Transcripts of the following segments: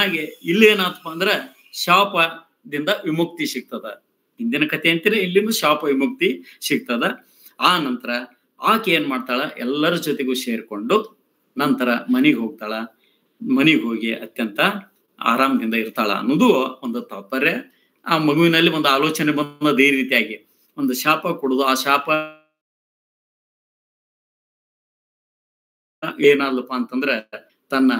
ಹಾಗೆ ಇಲ್ಲಿ ಏನಾತಪ್ಪ ಅಂದ್ರ ಶಾಪದಿಂದ ವಿಮುಕ್ತಿ ಸಿಗ್ತದ ಹಿಂದಿನ ಕಥೆ ಅಂತೀರಿ ಇಲ್ಲಿನೂ ಶಾಪ ವಿಮುಕ್ತಿ ಸಿಗ್ತದ ಆ ನಂತರ ಆಕೆ ಏನ್ ಮಾಡ್ತಾಳ ಎಲ್ಲರ ಜೊತೆಗೂ ಸೇರ್ಕೊಂಡು ನಂತರ ಮನೆಗೆ ಹೋಗ್ತಾಳ ಮನೆಗೆ ಹೋಗಿ ಅತ್ಯಂತ ಆರಾಮದಿಂದ ಇರ್ತಾಳ ಅನ್ನೋದು ಒಂದು ತಾತ್ಪರ್ಯ ಆ ಮಗುವಿನಲ್ಲಿ ಒಂದು ಆಲೋಚನೆ ಬಂದದ ಈ ರೀತಿಯಾಗಿ ಒಂದು ಶಾಪ ಕೊಡುದು ಆ ಶಾಪ ಏನಾದ್ಲಪ್ಪ ಅಂತಂದ್ರೆ ತನ್ನ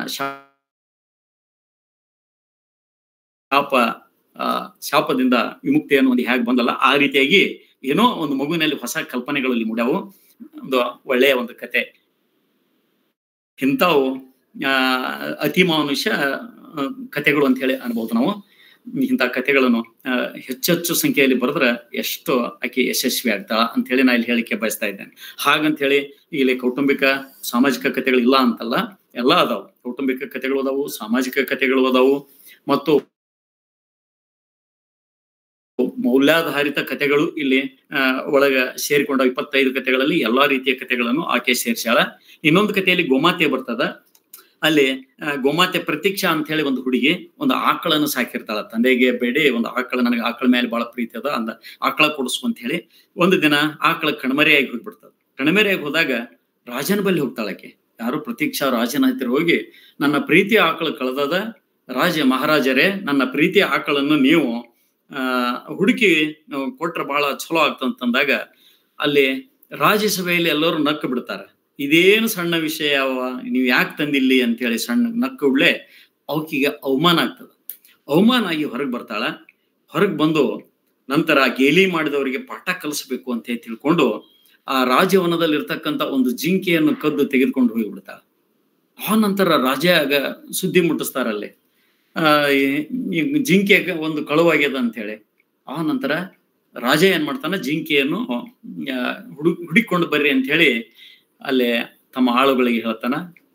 ಶಾಪ ಆ ಶಾಪದಿಂದ ವಿಮುಕ್ತಿ ಅನ್ನೋದು ಹೇಗೆ ಬಂದಲ್ಲ ಆ ರೀತಿಯಾಗಿ ಏನೋ ಒಂದು ಮಗುವಿನಲ್ಲಿ ಹೊಸ ಕಲ್ಪನೆಗಳಲ್ಲಿ ಮೂಡ್ಯಾವು ಒಂದು ಒಳ್ಳೆಯ ಒಂದು ಕತೆ ಇಂಥವು ಆ ಅತಿ ಮಾನುಷ್ಯ ಕಥೆಗಳು ಅಂತ ಹೇಳಿ ಅನ್ಬೋದು ನಾವು ಇಂಥ ಕಥೆಗಳನ್ನು ಹೆಚ್ಚೆಚ್ಚು ಸಂಖ್ಯೆಯಲ್ಲಿ ಬರೆದ್ರೆ ಎಷ್ಟು ಆಕೆ ಯಶಸ್ವಿ ಆಗ್ತಾಳ ಅಂತ ಹೇಳಿ ನಾ ಇಲ್ಲಿ ಹೇಳಿಕೆ ಬಯಸ್ತಾ ಇದ್ದೇನೆ ಹಾಗಂತ ಹೇಳಿ ಇಲ್ಲಿ ಕೌಟುಂಬಿಕ ಸಾಮಾಜಿಕ ಕಥೆಗಳು ಇಲ್ಲ ಅಂತಲ್ಲ ಎಲ್ಲ ಅದಾವು ಕೌಟುಂಬಿಕ ಕಥೆಗಳು ಅದಾವು ಸಾಮಾಜಿಕ ಕಥೆಗಳು ಅದಾವು ಮತ್ತು ಮೌಲ್ಯಾಧಾರಿತ ಕಥೆಗಳು ಇಲ್ಲಿ ಒಳಗ ಸೇರಿಕೊಂಡ ಇಪ್ಪತ್ತೈದು ಕಥೆಗಳಲ್ಲಿ ಎಲ್ಲಾ ರೀತಿಯ ಕಥೆಗಳನ್ನು ಆಕೆ ಸೇರ್ಸ್ಯಾಳ ಇನ್ನೊಂದು ಕಥೆಯಲ್ಲಿ ಗೋಮಾತೆ ಬರ್ತದ ಅಲ್ಲಿ ಗೋಮಾತೆ ಪ್ರತೀಕ್ಷಾ ಅಂತ ಹೇಳಿ ಒಂದು ಹುಡುಗಿ ಒಂದು ಆಕಳನ್ನು ಸಾಕಿರ್ತಾಳ ತಂದೆಗೆ ಬೇಡಿ ಒಂದು ಆಕಳ ನನಗೆ ಆಕಳ ಮೇಲೆ ಬಹಳ ಪ್ರೀತಿ ಅದ ಅಂದ ಆಕಳ ಕೊಡಿಸು ಅಂತ ಹೇಳಿ ಒಂದು ದಿನ ಆಕಳ ಕಣ್ಮರೆಯಾಗಿ ಹೋಗ್ಬಿಡ್ತದ ಕಣ್ಮರೆಯಾಗಿ ಹೋದಾಗ ರಾಜನ ಬಳಿ ಹೋಗ್ತಾಳಕ್ಕೆ ಯಾರು ಪ್ರತೀಕ್ಷಾ ರಾಜನ ಹತ್ತಿರ ಹೋಗಿ ನನ್ನ ಪ್ರೀತಿ ಆಕಳ ಕಳೆದದ ರಾಜ ಮಹಾರಾಜರೇ ನನ್ನ ಪ್ರೀತಿ ಆಕಳನ್ನು ನೀವು ಆ ಹುಡುಕಿ ಕೊಟ್ರೆ ಬಹಳ ಚಲೋ ಆಗ್ತಂತಂದಾಗ ಅಲ್ಲಿ ರಾಜ್ಯಸಭೆಯಲ್ಲಿ ಎಲ್ಲರೂ ನಕ್ಕು ಬಿಡ್ತಾರೆ ಇದೇನು ಸಣ್ಣ ವಿಷಯ ಅವ ನೀವು ಯಾಕೆ ತಂದಿಲ್ಲಿ ಅಂತ ಹೇಳಿ ಸಣ್ಣ ನಕ್ಕು ಉಳ್ಳೆ ಅವಕಿಗೆ ಅವಮಾನ ಆಗ್ತದ ಅವಮಾನ ಆಗಿ ಹೊರಗೆ ಬರ್ತಾಳ ಹೊರಗೆ ಬಂದು ನಂತರ ಗೇಲಿ ಮಾಡಿದವರಿಗೆ ಪಾಠ ಕಲಿಸ್ಬೇಕು ಅಂತ ಹೇಳಿ ತಿಳ್ಕೊಂಡು ಆ ರಾಜವನದಲ್ಲಿ ಇರ್ತಕ್ಕಂಥ ಒಂದು ಜಿಂಕೆಯನ್ನು ಕದ್ದು ತೆಗೆದುಕೊಂಡು ಹೋಗಿಬಿಡ್ತಾಳ ಆ ನಂತರ ರಾಜ ಆಗ ಸುದ್ದಿ ಮುಟ್ಟಿಸ್ತಾರಲ್ಲಿ ಆ ಜಿಂಕೆ ಒಂದು ಕಳುವಾಗ್ಯದ ಅಂತ ಹೇಳಿ ಆ ನಂತರ ರಾಜ ಏನ್ ಮಾಡ್ತಾನ ಜಿಂಕೆಯನ್ನು ಹುಡು ಹುಡಿಕೊಂಡು ಬರ್ರಿ ಅಂತ ಹೇಳಿ ಅಲ್ಲಿ ತಮ್ಮ ಆಳುಗಳಿಗೆ ಹೇಳ್ತಾನ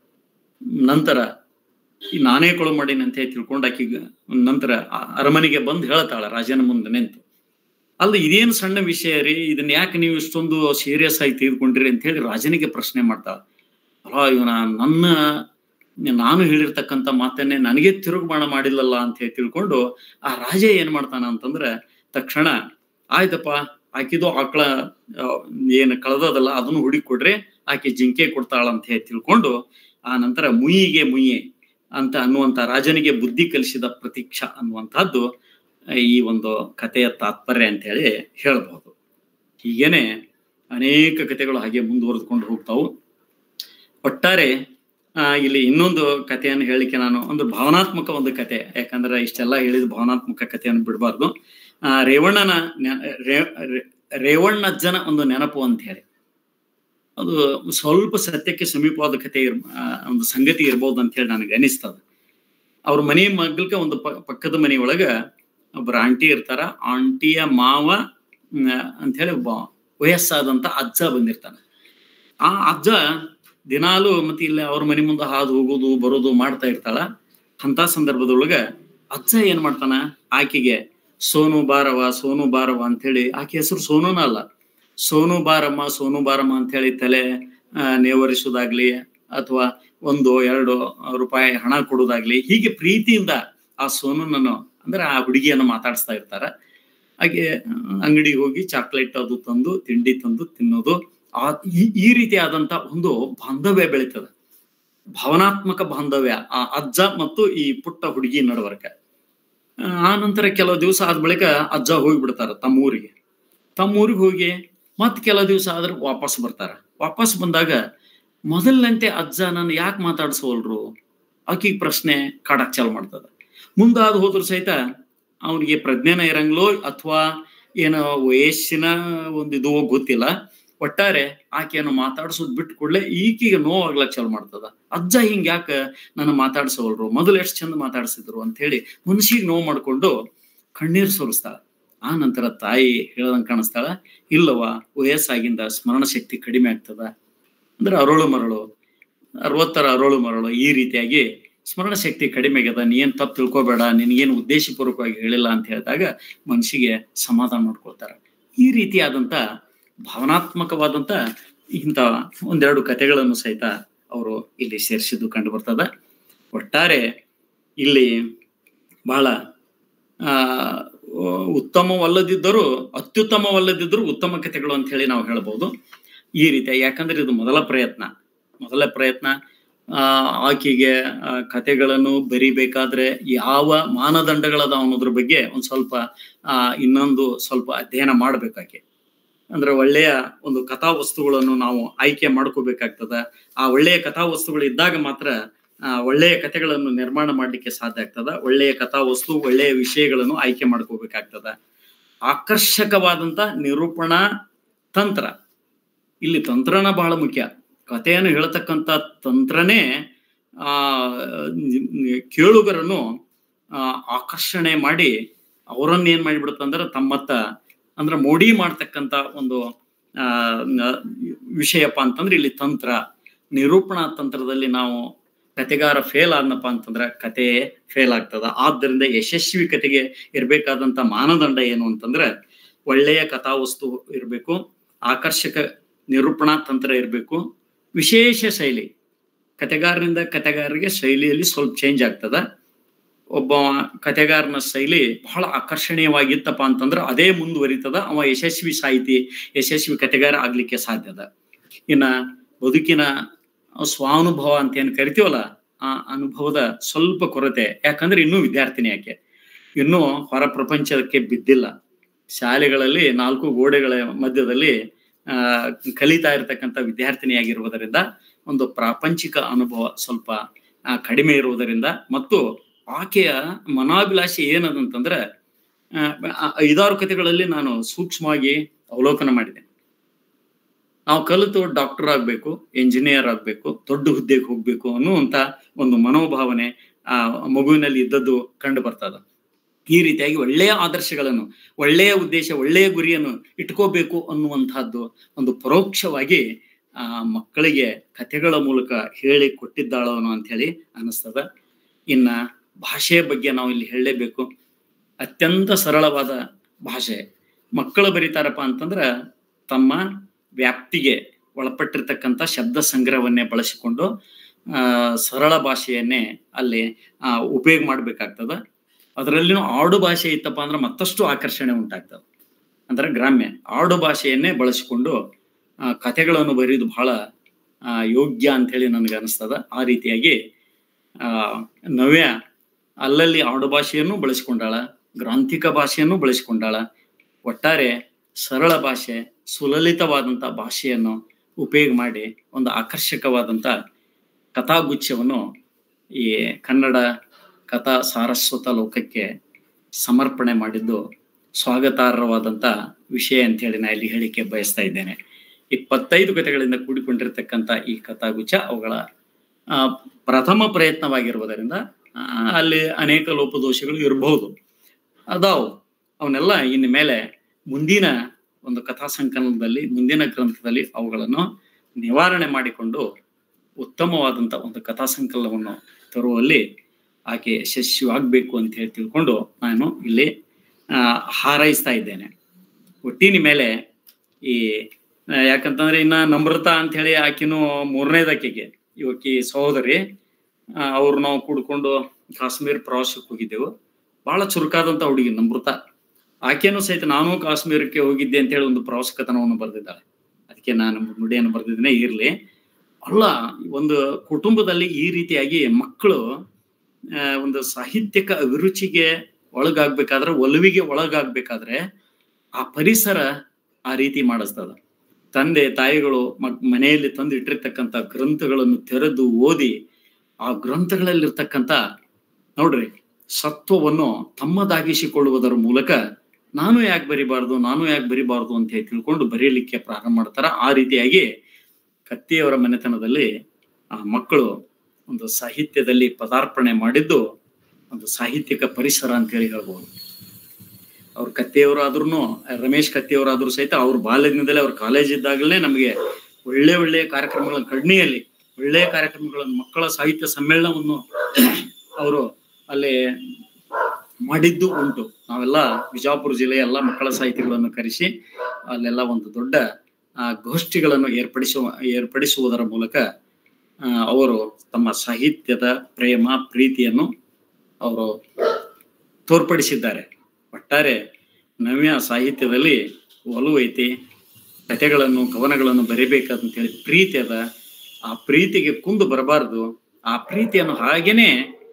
ನಂತರ ಈ ನಾನೇ ಕೊಳು ಮಾಡೀನಿ ಅಂತ ಹೇಳಿ ತಿಳ್ಕೊಂಡು ಆಕಿಗ ನಂತರ ಅರಮನೆಗೆ ಬಂದು ಹೇಳ್ತಾಳ ರಾಜನ ಮುಂದೆ ನಿಂತು ಅಲ್ಲ ಇದೇನು ಸಣ್ಣ ವಿಷಯ ರೀ ಇದನ್ನ ಯಾಕೆ ನೀವು ಇಷ್ಟೊಂದು ಸೀರಿಯಸ್ ಆಗಿ ತೆಗೆದುಕೊಂಡ್ರಿ ಅಂತ ಹೇಳಿ ರಾಜನಿಗೆ ಪ್ರಶ್ನೆ ಮಾಡ್ತಾಳ ಅಲ್ಲ ಇವನ ನನ್ನ ನಾನು ಹೇಳಿರ್ತಕ್ಕಂಥ ಮಾತನ್ನೇ ನನಗೆ ತಿರುಗುಮಾಣ ಮಾಡಿಲ್ಲಲ್ಲ ಅಂತ ಹೇಳಿ ತಿಳ್ಕೊಂಡು ಆ ರಾಜ ಏನ್ ಮಾಡ್ತಾನ ಅಂತಂದ್ರೆ ತಕ್ಷಣ ಆಯ್ತಪ್ಪ ಆಕಿದು ಆಕಳ ಏನು ಕಳೆದದಲ್ಲ ಅದನ್ನು ಹುಡುಕಿ ಕೊಡ್ರಿ ಆಕೆ ಜಿಂಕೆ ಕೊಡ್ತಾಳ ಅಂತ ಹೇಳಿ ತಿಳ್ಕೊಂಡು ಆ ನಂತರ ಮುಯಿಗೆ ಮುಯ್ಯೆ ಅಂತ ಅನ್ನುವಂತ ರಾಜನಿಗೆ ಬುದ್ಧಿ ಕಲಿಸಿದ ಪ್ರತೀಕ್ಷಾ ಅನ್ನುವಂಥದ್ದು ಈ ಒಂದು ಕಥೆಯ ತಾತ್ಪರ್ಯ ಅಂತ ಹೇಳಿ ಹೇಳ್ಬಹುದು ಹೀಗೇನೆ ಅನೇಕ ಕಥೆಗಳು ಹಾಗೆ ಮುಂದುವರೆದುಕೊಂಡು ಹೋಗ್ತಾವು ಒಟ್ಟಾರೆ ಆ ಇಲ್ಲಿ ಇನ್ನೊಂದು ಕಥೆಯನ್ನು ಹೇಳಿಕೆ ನಾನು ಒಂದು ಭಾವನಾತ್ಮಕ ಒಂದು ಕತೆ ಯಾಕಂದ್ರೆ ಇಷ್ಟೆಲ್ಲ ಹೇಳಿದ ಭಾವನಾತ್ಮಕ ಕಥೆಯನ್ನು ಬಿಡಬಾರ್ದು ಆ ರೇವಣ್ಣನ ರೇವಣ್ಣಜ್ಜನ ಒಂದು ನೆನಪು ಅಂತ ಹೇಳಿ ಅದು ಸ್ವಲ್ಪ ಸತ್ಯಕ್ಕೆ ಸಮೀಪವಾದ ಕಥೆ ಇರ್ ಒಂದು ಸಂಗತಿ ಇರ್ಬೋದು ಅಂತ ಹೇಳಿ ನನಗೆ ಅನಿಸ್ತದ ಅವ್ರ ಮನೆ ಮಗ್ಲಕ ಒಂದು ಪಕ್ಕದ ಮನೆಯೊಳಗ ಒಬ್ಬರ ಆಂಟಿ ಇರ್ತಾರ ಆಂಟಿಯ ಮಾವ ಅಂತ ಹೇಳಿ ಒಬ್ಬ ವಯಸ್ಸಾದಂತ ಅಜ್ಜ ಬಂದಿರ್ತಾನ ಆ ಅಜ್ಜ ದಿನಾಲು ಮತ್ತೆ ಇಲ್ಲಿ ಅವ್ರ ಮನೆ ಮುಂದೆ ಹಾದು ಹೋಗೋದು ಬರೋದು ಮಾಡ್ತಾ ಇರ್ತಾಳ ಅಂತ ಸಂದರ್ಭದೊಳಗ ಅಜ್ಜ ಏನ್ ಮಾಡ್ತಾನ ಆಕೆಗೆ ಸೋನು ಬಾರವ ಸೋನು ಬಾರವ ಅಂತ ಹೇಳಿ ಆಕೆ ಹೆಸರು ಸೋನುನ ಅಲ್ಲ ಸೋನು ಬಾರಮ್ಮ ಸೋನು ಬಾರಮ್ಮ ಅಂತ ಹೇಳಿ ತಲೆ ನೇವರಿಸೋದಾಗ್ಲಿ ಅಥವಾ ಒಂದು ಎರಡು ರೂಪಾಯಿ ಹಣ ಕೊಡೋದಾಗ್ಲಿ ಹೀಗೆ ಪ್ರೀತಿಯಿಂದ ಆ ಸೋನುನನ್ನು ಅಂದ್ರೆ ಆ ಹುಡುಗಿಯನ್ನು ಮಾತಾಡಿಸ್ತಾ ಇರ್ತಾರ ಹಾಗೆ ಅಂಗಡಿಗೆ ಹೋಗಿ ಚಾಕ್ಲೇಟ್ ಅದು ತಂದು ತಿಂಡಿ ತಂದು ತಿನ್ನೋದು ಆ ಈ ರೀತಿಯಾದಂತ ಒಂದು ಬಾಂಧವ್ಯ ಬೆಳೀತದೆ ಭಾವನಾತ್ಮಕ ಬಾಂಧವ್ಯ ಆ ಅಜ್ಜ ಮತ್ತು ಈ ಪುಟ್ಟ ಹುಡುಗಿ ನಡವರ್ಕ ಆ ನಂತರ ಕೆಲವು ದಿವಸ ಆದ ಬಳಿಕ ಅಜ್ಜ ಹೋಗಿಬಿಡ್ತಾರ ತಮ್ಮ ಊರಿಗೆ ತಮ್ಮ ಊರಿಗೆ ಹೋಗಿ ಮತ್ ಕೆಲವು ದಿವಸ ಆದ್ರೆ ವಾಪಸ್ ಬರ್ತಾರ ವಾಪಸ್ ಬಂದಾಗ ಮೊದಲಂತೆ ಅಜ್ಜ ನಾನು ಯಾಕೆ ಮಾತಾಡ್ಸೋಲ್ರು ಆಕಿಗೆ ಪ್ರಶ್ನೆ ಕಾಡಕ್ ಚಾಲು ಮಾಡ್ತದ ಮುಂದಾದ ಹೋದ್ರು ಸಹಿತ ಅವನಿಗೆ ಪ್ರಜ್ಞೆನ ಇರಂಗ್ಲೋ ಅಥವಾ ಏನೋ ವಯಸ್ಸಿನ ಒಂದು ಇದು ಗೊತ್ತಿಲ್ಲ ಒಟ್ಟಾರೆ ಆಕೆಯನ್ನು ಮಾತಾಡ್ಸೋದ್ ಬಿಟ್ಟು ಕೂಡಲೇ ಈಕಿಗೆ ನೋವಾಗ್ಲಕ್ ಚಾಲು ಮಾಡ್ತದ ಅಜ್ಜ ಹಿಂಗ್ ಯಾಕ ನನ್ನ ಮಾತಾಡ್ಸೋಲ್ರು ಮೊದಲು ಎಷ್ಟು ಚಂದ ಮಾತಾಡ್ಸಿದ್ರು ಅಂತ ಹೇಳಿ ಮನುಷ್ಯಗೆ ನೋವು ಮಾಡ್ಕೊಂಡು ಕಣ್ಣೀರ್ ಸುರಿಸ್ತಾಳ ಆ ನಂತರ ತಾಯಿ ಹೇಳ್ದಂಗ್ ಕಾಣಿಸ್ತಾಳ ಇಲ್ಲವ ವಯಸ್ಸಾಗಿಂದ ಸ್ಮರಣ ಶಕ್ತಿ ಕಡಿಮೆ ಆಗ್ತದ ಅಂದ್ರೆ ಅರಳು ಮರಳು ಅರವತ್ತರ ಅರಳು ಮರಳು ಈ ರೀತಿಯಾಗಿ ಸ್ಮರಣ ಶಕ್ತಿ ಕಡಿಮೆ ಆಗ್ಯದ ನೀ ಏನ್ ತಪ್ಪು ತಿಳ್ಕೊಬೇಡ ನಿನಗೇನು ಉದ್ದೇಶಪೂರ್ವಕವಾಗಿ ಹೇಳಿಲ್ಲ ಅಂತ ಹೇಳಿದಾಗ ಮನುಷ್ಯಗೆ ಸಮಾಧಾನ ಮಾಡ್ಕೊಳ್ತಾರ ಈ ರೀತಿಯಾದಂತ ಭಾವನಾತ್ಮಕವಾದಂತ ಇಂಥ ಒಂದೆರಡು ಕಥೆಗಳನ್ನು ಸಹಿತ ಅವರು ಇಲ್ಲಿ ಸೇರಿಸಿದ್ದು ಕಂಡು ಬರ್ತದ ಒಟ್ಟಾರೆ ಇಲ್ಲಿ ಬಹಳ ಆ ಉತ್ತಮವಲ್ಲದಿದ್ದರೂ ಅತ್ಯುತ್ತಮವಲ್ಲದಿದ್ದರೂ ಉತ್ತಮ ಕಥೆಗಳು ಅಂತ ಹೇಳಿ ನಾವು ಹೇಳ್ಬೋದು ಈ ರೀತಿ ಯಾಕಂದ್ರೆ ಇದು ಮೊದಲ ಪ್ರಯತ್ನ ಮೊದಲ ಪ್ರಯತ್ನ ಆ ಆಕೆಗೆ ಆ, ಕಥೆಗಳನ್ನು ಬರಿಬೇಕಾದ್ರೆ ಯಾವ ಮಾನದಂಡಗಳದಾವ ಅನ್ನೋದ್ರ ಬಗ್ಗೆ ಒಂದ್ ಸ್ವಲ್ಪ ಆ ಇನ್ನೊಂದು ಸ್ವಲ್ಪ ಅಧ್ಯಯನ ಮಾಡ್ಬೇಕಾಕೆ ಅಂದ್ರೆ ಒಳ್ಳೆಯ ಒಂದು ಕಥಾ ವಸ್ತುಗಳನ್ನು ನಾವು ಆಯ್ಕೆ ಮಾಡ್ಕೋಬೇಕಾಗ್ತದ ಆ ಒಳ್ಳೆಯ ಕಥಾ ವಸ್ತುಗಳು ಇದ್ದಾಗ ಮಾತ್ರ ಆ ಒಳ್ಳೆಯ ಕಥೆಗಳನ್ನು ನಿರ್ಮಾಣ ಮಾಡ್ಲಿಕ್ಕೆ ಸಾಧ್ಯ ಆಗ್ತದ ಒಳ್ಳೆಯ ಕಥಾ ವಸ್ತು ಒಳ್ಳೆಯ ವಿಷಯಗಳನ್ನು ಆಯ್ಕೆ ಮಾಡ್ಕೋಬೇಕಾಗ್ತದ ಆಕರ್ಷಕವಾದಂತ ನಿರೂಪಣಾ ತಂತ್ರ ಇಲ್ಲಿ ತಂತ್ರನ ಬಹಳ ಮುಖ್ಯ ಕಥೆಯನ್ನು ಹೇಳ್ತಕ್ಕಂಥ ತಂತ್ರನೇ ಆ ಕೇಳುಗರನ್ನು ಆ, ಆಕರ್ಷಣೆ ಮಾಡಿ ಅವರನ್ನ ಏನ್ ಮಾಡಿಬಿಡುತ್ತಂದ್ರೆ ತಮ್ಮತ್ತ ಅಂದ್ರೆ ಮೋಡಿ ಮಾಡ್ತಕ್ಕಂತ ಒಂದು ಆ ನ- ವಿಷಯಪ್ಪ ಅಂತಂದ್ರೆ ಇಲ್ಲಿ ತಂತ್ರ ನಿರೂಪಣಾ ತಂತ್ರದಲ್ಲಿ ನಾವು ಕತೆಗಾರ ಫೇಲ್ ಆದ್ನಪ್ಪ ಅಂತಂದ್ರೆ ಕತೆ ಫೇಲ್ ಆಗ್ತದ ಆದ್ದರಿಂದ ಯಶಸ್ವಿ ಕತೆಗೆ ಇರ್ಬೇಕಾದಂತ ಮಾನದಂಡ ಏನು ಅಂತಂದ್ರೆ ಒಳ್ಳೆಯ ಕಥಾವಸ್ತು ಇರಬೇಕು ಆಕರ್ಷಕ ನಿರೂಪಣಾ ತಂತ್ರ ಇರಬೇಕು ವಿಶೇಷ ಶೈಲಿ ಕತೆಗಾರರಿಂದ ಕತೆಗಾರರಿಗೆ ಶೈಲಿಯಲ್ಲಿ ಸ್ವಲ್ಪ ಚೇಂಜ್ ಆಗ್ತದ ಒಬ್ಬ ಕತೆಗಾರನ ಶೈಲಿ ಬಹಳ ಆಕರ್ಷಣೀಯವಾಗಿತ್ತಪ್ಪ ಅಂತಂದ್ರೆ ಅದೇ ಮುಂದುವರಿತದ ಅವ ಯಶಸ್ವಿ ಸಾಹಿತಿ ಯಶಸ್ವಿ ಕತೆಗಾರ ಆಗ್ಲಿಕ್ಕೆ ಸಾಧ್ಯದ ಇನ್ನ ಬದುಕಿನ ಸ್ವಾನುಭವ ಅಂತ ಏನ್ ಕರಿತೀವಲ್ಲ ಆ ಅನುಭವದ ಸ್ವಲ್ಪ ಕೊರತೆ ಯಾಕಂದ್ರೆ ಇನ್ನೂ ವಿದ್ಯಾರ್ಥಿನಿ ಯಾಕೆ ಇನ್ನೂ ಹೊರ ಪ್ರಪಂಚಕ್ಕೆ ಬಿದ್ದಿಲ್ಲ ಶಾಲೆಗಳಲ್ಲಿ ನಾಲ್ಕು ಗೋಡೆಗಳ ಮಧ್ಯದಲ್ಲಿ ಆ ಕಲಿತಾ ಇರತಕ್ಕಂಥ ವಿದ್ಯಾರ್ಥಿನಿಯಾಗಿರುವುದರಿಂದ ಒಂದು ಪ್ರಾಪಂಚಿಕ ಅನುಭವ ಸ್ವಲ್ಪ ಆ, ಕಡಿಮೆ ಇರುವುದರಿಂದ ಮತ್ತು ಆಕೆಯ ಮನಾಭಿಲಾಷೆ ಏನದಂತಂದ್ರೆ ಆ, ಆ, ಐದಾರು ಕಥೆಗಳಲ್ಲಿ ನಾನು ಸೂಕ್ಷ್ಮವಾಗಿ ಅವಲೋಕನ ಮಾಡಿದೆ ನಾವು ಕಲಿತು ಡಾಕ್ಟರ್ ಆಗ್ಬೇಕು ಎಂಜಿನಿಯರ್ ಆಗ್ಬೇಕು ದೊಡ್ಡ ಹುದ್ದೆಗೆ ಹೋಗ್ಬೇಕು ಅನ್ನುವಂತ ಒಂದು ಮನೋಭಾವನೆ ಆ ಮಗುವಿನಲ್ಲಿ ಇದ್ದದ್ದು ಕಂಡು ಬರ್ತದ ಈ ರೀತಿಯಾಗಿ ಒಳ್ಳೆಯ ಆದರ್ಶಗಳನ್ನು ಒಳ್ಳೆಯ ಉದ್ದೇಶ ಒಳ್ಳೆಯ ಗುರಿಯನ್ನು ಇಟ್ಕೋಬೇಕು ಅನ್ನುವಂತಹದ್ದು ಒಂದು ಪರೋಕ್ಷವಾಗಿ ಆ ಮಕ್ಕಳಿಗೆ ಕಥೆಗಳ ಮೂಲಕ ಹೇಳಿ ಕೊಟ್ಟಿದ್ದಾಳವನು ಅಂತ ಹೇಳಿ ಅನಿಸ್ತದ ಇನ್ನ ಭಾಷೆಯ ಬಗ್ಗೆ ನಾವು ಇಲ್ಲಿ ಹೇಳಲೇಬೇಕು ಅತ್ಯಂತ ಸರಳವಾದ ಭಾಷೆ ಮಕ್ಕಳು ಬರೀತಾರಪ್ಪ ಅಂತಂದ್ರ ತಮ್ಮ ವ್ಯಾಪ್ತಿಗೆ ಒಳಪಟ್ಟಿರ್ತಕ್ಕಂಥ ಶಬ್ದ ಸಂಗ್ರಹವನ್ನೇ ಬಳಸಿಕೊಂಡು ಆ ಸರಳ ಭಾಷೆಯನ್ನೇ ಅಲ್ಲಿ ಆ ಉಪಯೋಗ ಮಾಡ್ಬೇಕಾಗ್ತದ ಅದರಲ್ಲಿನೂ ಆಡು ಭಾಷೆ ಇತ್ತಪ್ಪ ಅಂದ್ರೆ ಮತ್ತಷ್ಟು ಆಕರ್ಷಣೆ ಉಂಟಾಗ್ತದೆ ಅಂದ್ರೆ ಗ್ರಾಮ್ಯ ಆಡು ಭಾಷೆಯನ್ನೇ ಬಳಸಿಕೊಂಡು ಆ ಕಥೆಗಳನ್ನು ಬರೆಯೋದು ಬಹಳ ಆ, ಯೋಗ್ಯ ಅಂತ ಹೇಳಿ ನನಗೆ ಅನಿಸ್ತದ ಆ ರೀತಿಯಾಗಿ ಆ ನವ್ಯ ಅಲ್ಲಲ್ಲಿ ಆಡು ಭಾಷೆಯನ್ನು ಬಳಸಿಕೊಂಡಾಳ ಗ್ರಾಂಥಿಕ ಭಾಷೆಯನ್ನು ಬಳಸಿಕೊಂಡಾಳ ಒಟ್ಟಾರೆ ಸರಳ ಭಾಷೆ ಸುಲಲಿತವಾದಂಥ ಭಾಷೆಯನ್ನು ಉಪಯೋಗ ಮಾಡಿ ಒಂದು ಆಕರ್ಷಕವಾದಂಥ ಕಥಾಗುಚ್ಛವನ್ನು ಈ ಕನ್ನಡ ಕಥಾ ಸಾರಸ್ವತ ಲೋಕಕ್ಕೆ ಸಮರ್ಪಣೆ ಮಾಡಿದ್ದು ಸ್ವಾಗತಾರ್ಹವಾದಂಥ ವಿಷಯ ಅಂತ ಹೇಳಿ ನಾ ಇಲ್ಲಿ ಹೇಳಿಕೆ ಬಯಸ್ತಾ ಇದ್ದೇನೆ ಇಪ್ಪತ್ತೈದು ಕಥೆಗಳಿಂದ ಕೂಡಿಕೊಂಡಿರ್ತಕ್ಕಂಥ ಈ ಕಥಾಗುಚ್ಛ ಅವುಗಳ ಆ, ಪ್ರಥಮ ಪ್ರಯತ್ನವಾಗಿರುವುದರಿಂದ ಆ, ಅಲ್ಲಿ ಅನೇಕ ಲೋಪದೋಷಗಳು ಇರಬಹುದು ಅದಾವು ಅವನ್ನೆಲ್ಲ ಇನ್ನು ಮೇಲೆ ಮುಂದಿನ ಒಂದು ಕಥಾ ಸಂಕಲನದಲ್ಲಿ ಮುಂದಿನ ಗ್ರಂಥದಲ್ಲಿ ಅವುಗಳನ್ನು ನಿವಾರಣೆ ಮಾಡಿಕೊಂಡು ಉತ್ತಮವಾದಂಥ ಒಂದು ಕಥಾ ಸಂಕಲನವನ್ನು ತರುವಲ್ಲಿ ಆಕೆ ಯಶಸ್ವಿಯಾಗಬೇಕು ಅಂತ ಹೇಳಿ ತಿಳ್ಕೊಂಡು ನಾನು ಇಲ್ಲಿ ಆ, ಹಾರೈಸ್ತಾ ಇದ್ದೇನೆ ಒಟ್ಟಿನ ಮೇಲೆ ಈ ಆ, ಯಾಕಂತಂದ್ರೆ ಇನ್ನ ನಮ್ರತಾ ಅಂತ ಹೇಳಿ ಆಕಿನೂ ಮೂರನೇದಕ್ಕೆಗೆ ಇವಕ್ಕಿ ಸಹೋದರಿ ಅವ್ರು ನಾವು ಕೂಡ್ಕೊಂಡು ಕಾಶ್ಮೀರ್ ಪ್ರವಾಸಕ್ಕೆ ಹೋಗಿದ್ದೆವು ಬಹಳ ಚುರುಕಾದಂತ ಹುಡುಗಿ ನಮೃತ ಆಕೆನೂ ಸಹಿತ ನಾನು ಕಾಶ್ಮೀರಕ್ಕೆ ಹೋಗಿದ್ದೆ ಅಂತ ಹೇಳಿ ಒಂದು ಪ್ರವಾಸ ಕಥನವನ್ನು ಬರೆದಿದ್ದಾಳೆ ಅದಕ್ಕೆ ನಾನು ನುಡಿಯನ್ನು ಬರೆದಿದ್ದೇನೆ ಇರ್ಲಿ ಅಲ್ಲ ಒಂದು ಕುಟುಂಬದಲ್ಲಿ ಈ ರೀತಿಯಾಗಿ ಮಕ್ಕಳು ಆ, ಒಂದು ಸಾಹಿತ್ಯಕ ಅಭಿರುಚಿಗೆ ಒಳಗಾಗ್ಬೇಕಾದ್ರೆ ಒಲವಿಗೆ ಒಳಗಾಗ್ಬೇಕಾದ್ರೆ ಆ ಪರಿಸರ ಆ ರೀತಿ ಮಾಡಿಸ್ತದ ತಂದೆ ತಾಯಿಗಳು ಮ- ಮನೆಯಲ್ಲಿ ತಂದು ಇಟ್ಟಿರ್ತಕ್ಕಂಥ ಗ್ರಂಥಗಳನ್ನು ತೆರೆದು ಓದಿ ಆ ಗ್ರಂಥಗಳಲ್ಲಿರ್ತಕ್ಕಂಥ ನೋಡ್ರಿ ಸತ್ವವನ್ನು ತಮ್ಮದಾಗಿಸಿಕೊಳ್ಳುವುದರ ಮೂಲಕ ನಾನು ಯಾಕೆ ಬರಿಬಾರ್ದು ನಾನು ಯಾಕೆ ಬರಿಬಾರ್ದು ಅಂತ ಹೇಳಿ ತಿಳ್ಕೊಂಡು ಬರೀಲಿಕ್ಕೆ ಪ್ರಾರಂಭ ಮಾಡ್ತಾರ ಆ ರೀತಿಯಾಗಿ ಕತ್ತಿಯವರ ಮನೆತನದಲ್ಲಿ ಆ ಮಕ್ಕಳು ಒಂದು ಸಾಹಿತ್ಯದಲ್ಲಿ ಪದಾರ್ಪಣೆ ಮಾಡಿದ್ದು ಒಂದು ಸಾಹಿತ್ಯಿಕ ಪರಿಸರ ಅಂತ ಹೇಳಿ ಹೇಳ್ಬೋದು ಅವ್ರ ಕತ್ತಿಯವರಾದ್ರೂ ರಮೇಶ್ ಕತ್ತಿಯವರಾದ್ರೂ ಸಹಿತ ಅವ್ರ ಬಾಲ್ಯದಿಂದಲೇ ಅವ್ರ ಕಾಲೇಜ್ ಇದ್ದಾಗಲೇ ನಮಗೆ ಒಳ್ಳೆ ಒಳ್ಳೆಯ ಕಾರ್ಯಕ್ರಮಗಳ ಕಡ್ನಿಯಲ್ಲಿ ಒಳ್ಳೆಯ ಕಾರ್ಯಕ್ರಮಗಳನ್ನು ಮಕ್ಕಳ ಸಾಹಿತ್ಯ ಸಮ್ಮೇಳನವನ್ನು ಅವರು ಅಲ್ಲಿ ಮಾಡಿದ್ದು ಉಂಟು ನಾವೆಲ್ಲ ವಿಜಾಪುರ ಜಿಲ್ಲೆಯ ಎಲ್ಲ ಮಕ್ಕಳ ಸಾಹಿತಿಗಳನ್ನು ಕರೆಸಿ ಅಲ್ಲೆಲ್ಲ ಒಂದು ದೊಡ್ಡ ಆ, ಗೋಷ್ಠಿಗಳನ್ನು ಏರ್ಪಡಿಸುವ ಏರ್ಪಡಿಸುವುದರ ಮೂಲಕ ಆ, ಅವರು ತಮ್ಮ ಸಾಹಿತ್ಯದ ಪ್ರೇಮ ಪ್ರೀತಿಯನ್ನು ಅವರು ತೋರ್ಪಡಿಸಿದ್ದಾರೆ ಒಟ್ಟಾರೆ ನವ್ಯ ಸಾಹಿತ್ಯದಲ್ಲಿ ಒಲವು ಐತಿ ಕಥೆಗಳನ್ನು ಕವನಗಳನ್ನು ಬರಿಬೇಕಂತ ಹೇಳಿ ಪ್ರೀತಿ ಅದ ಆ ಪ್ರೀತಿಗೆ ಕುಂದು ಬರಬಾರದು ಆ ಪ್ರೀತಿಯನ್ನು ಹಾಗೇನೆ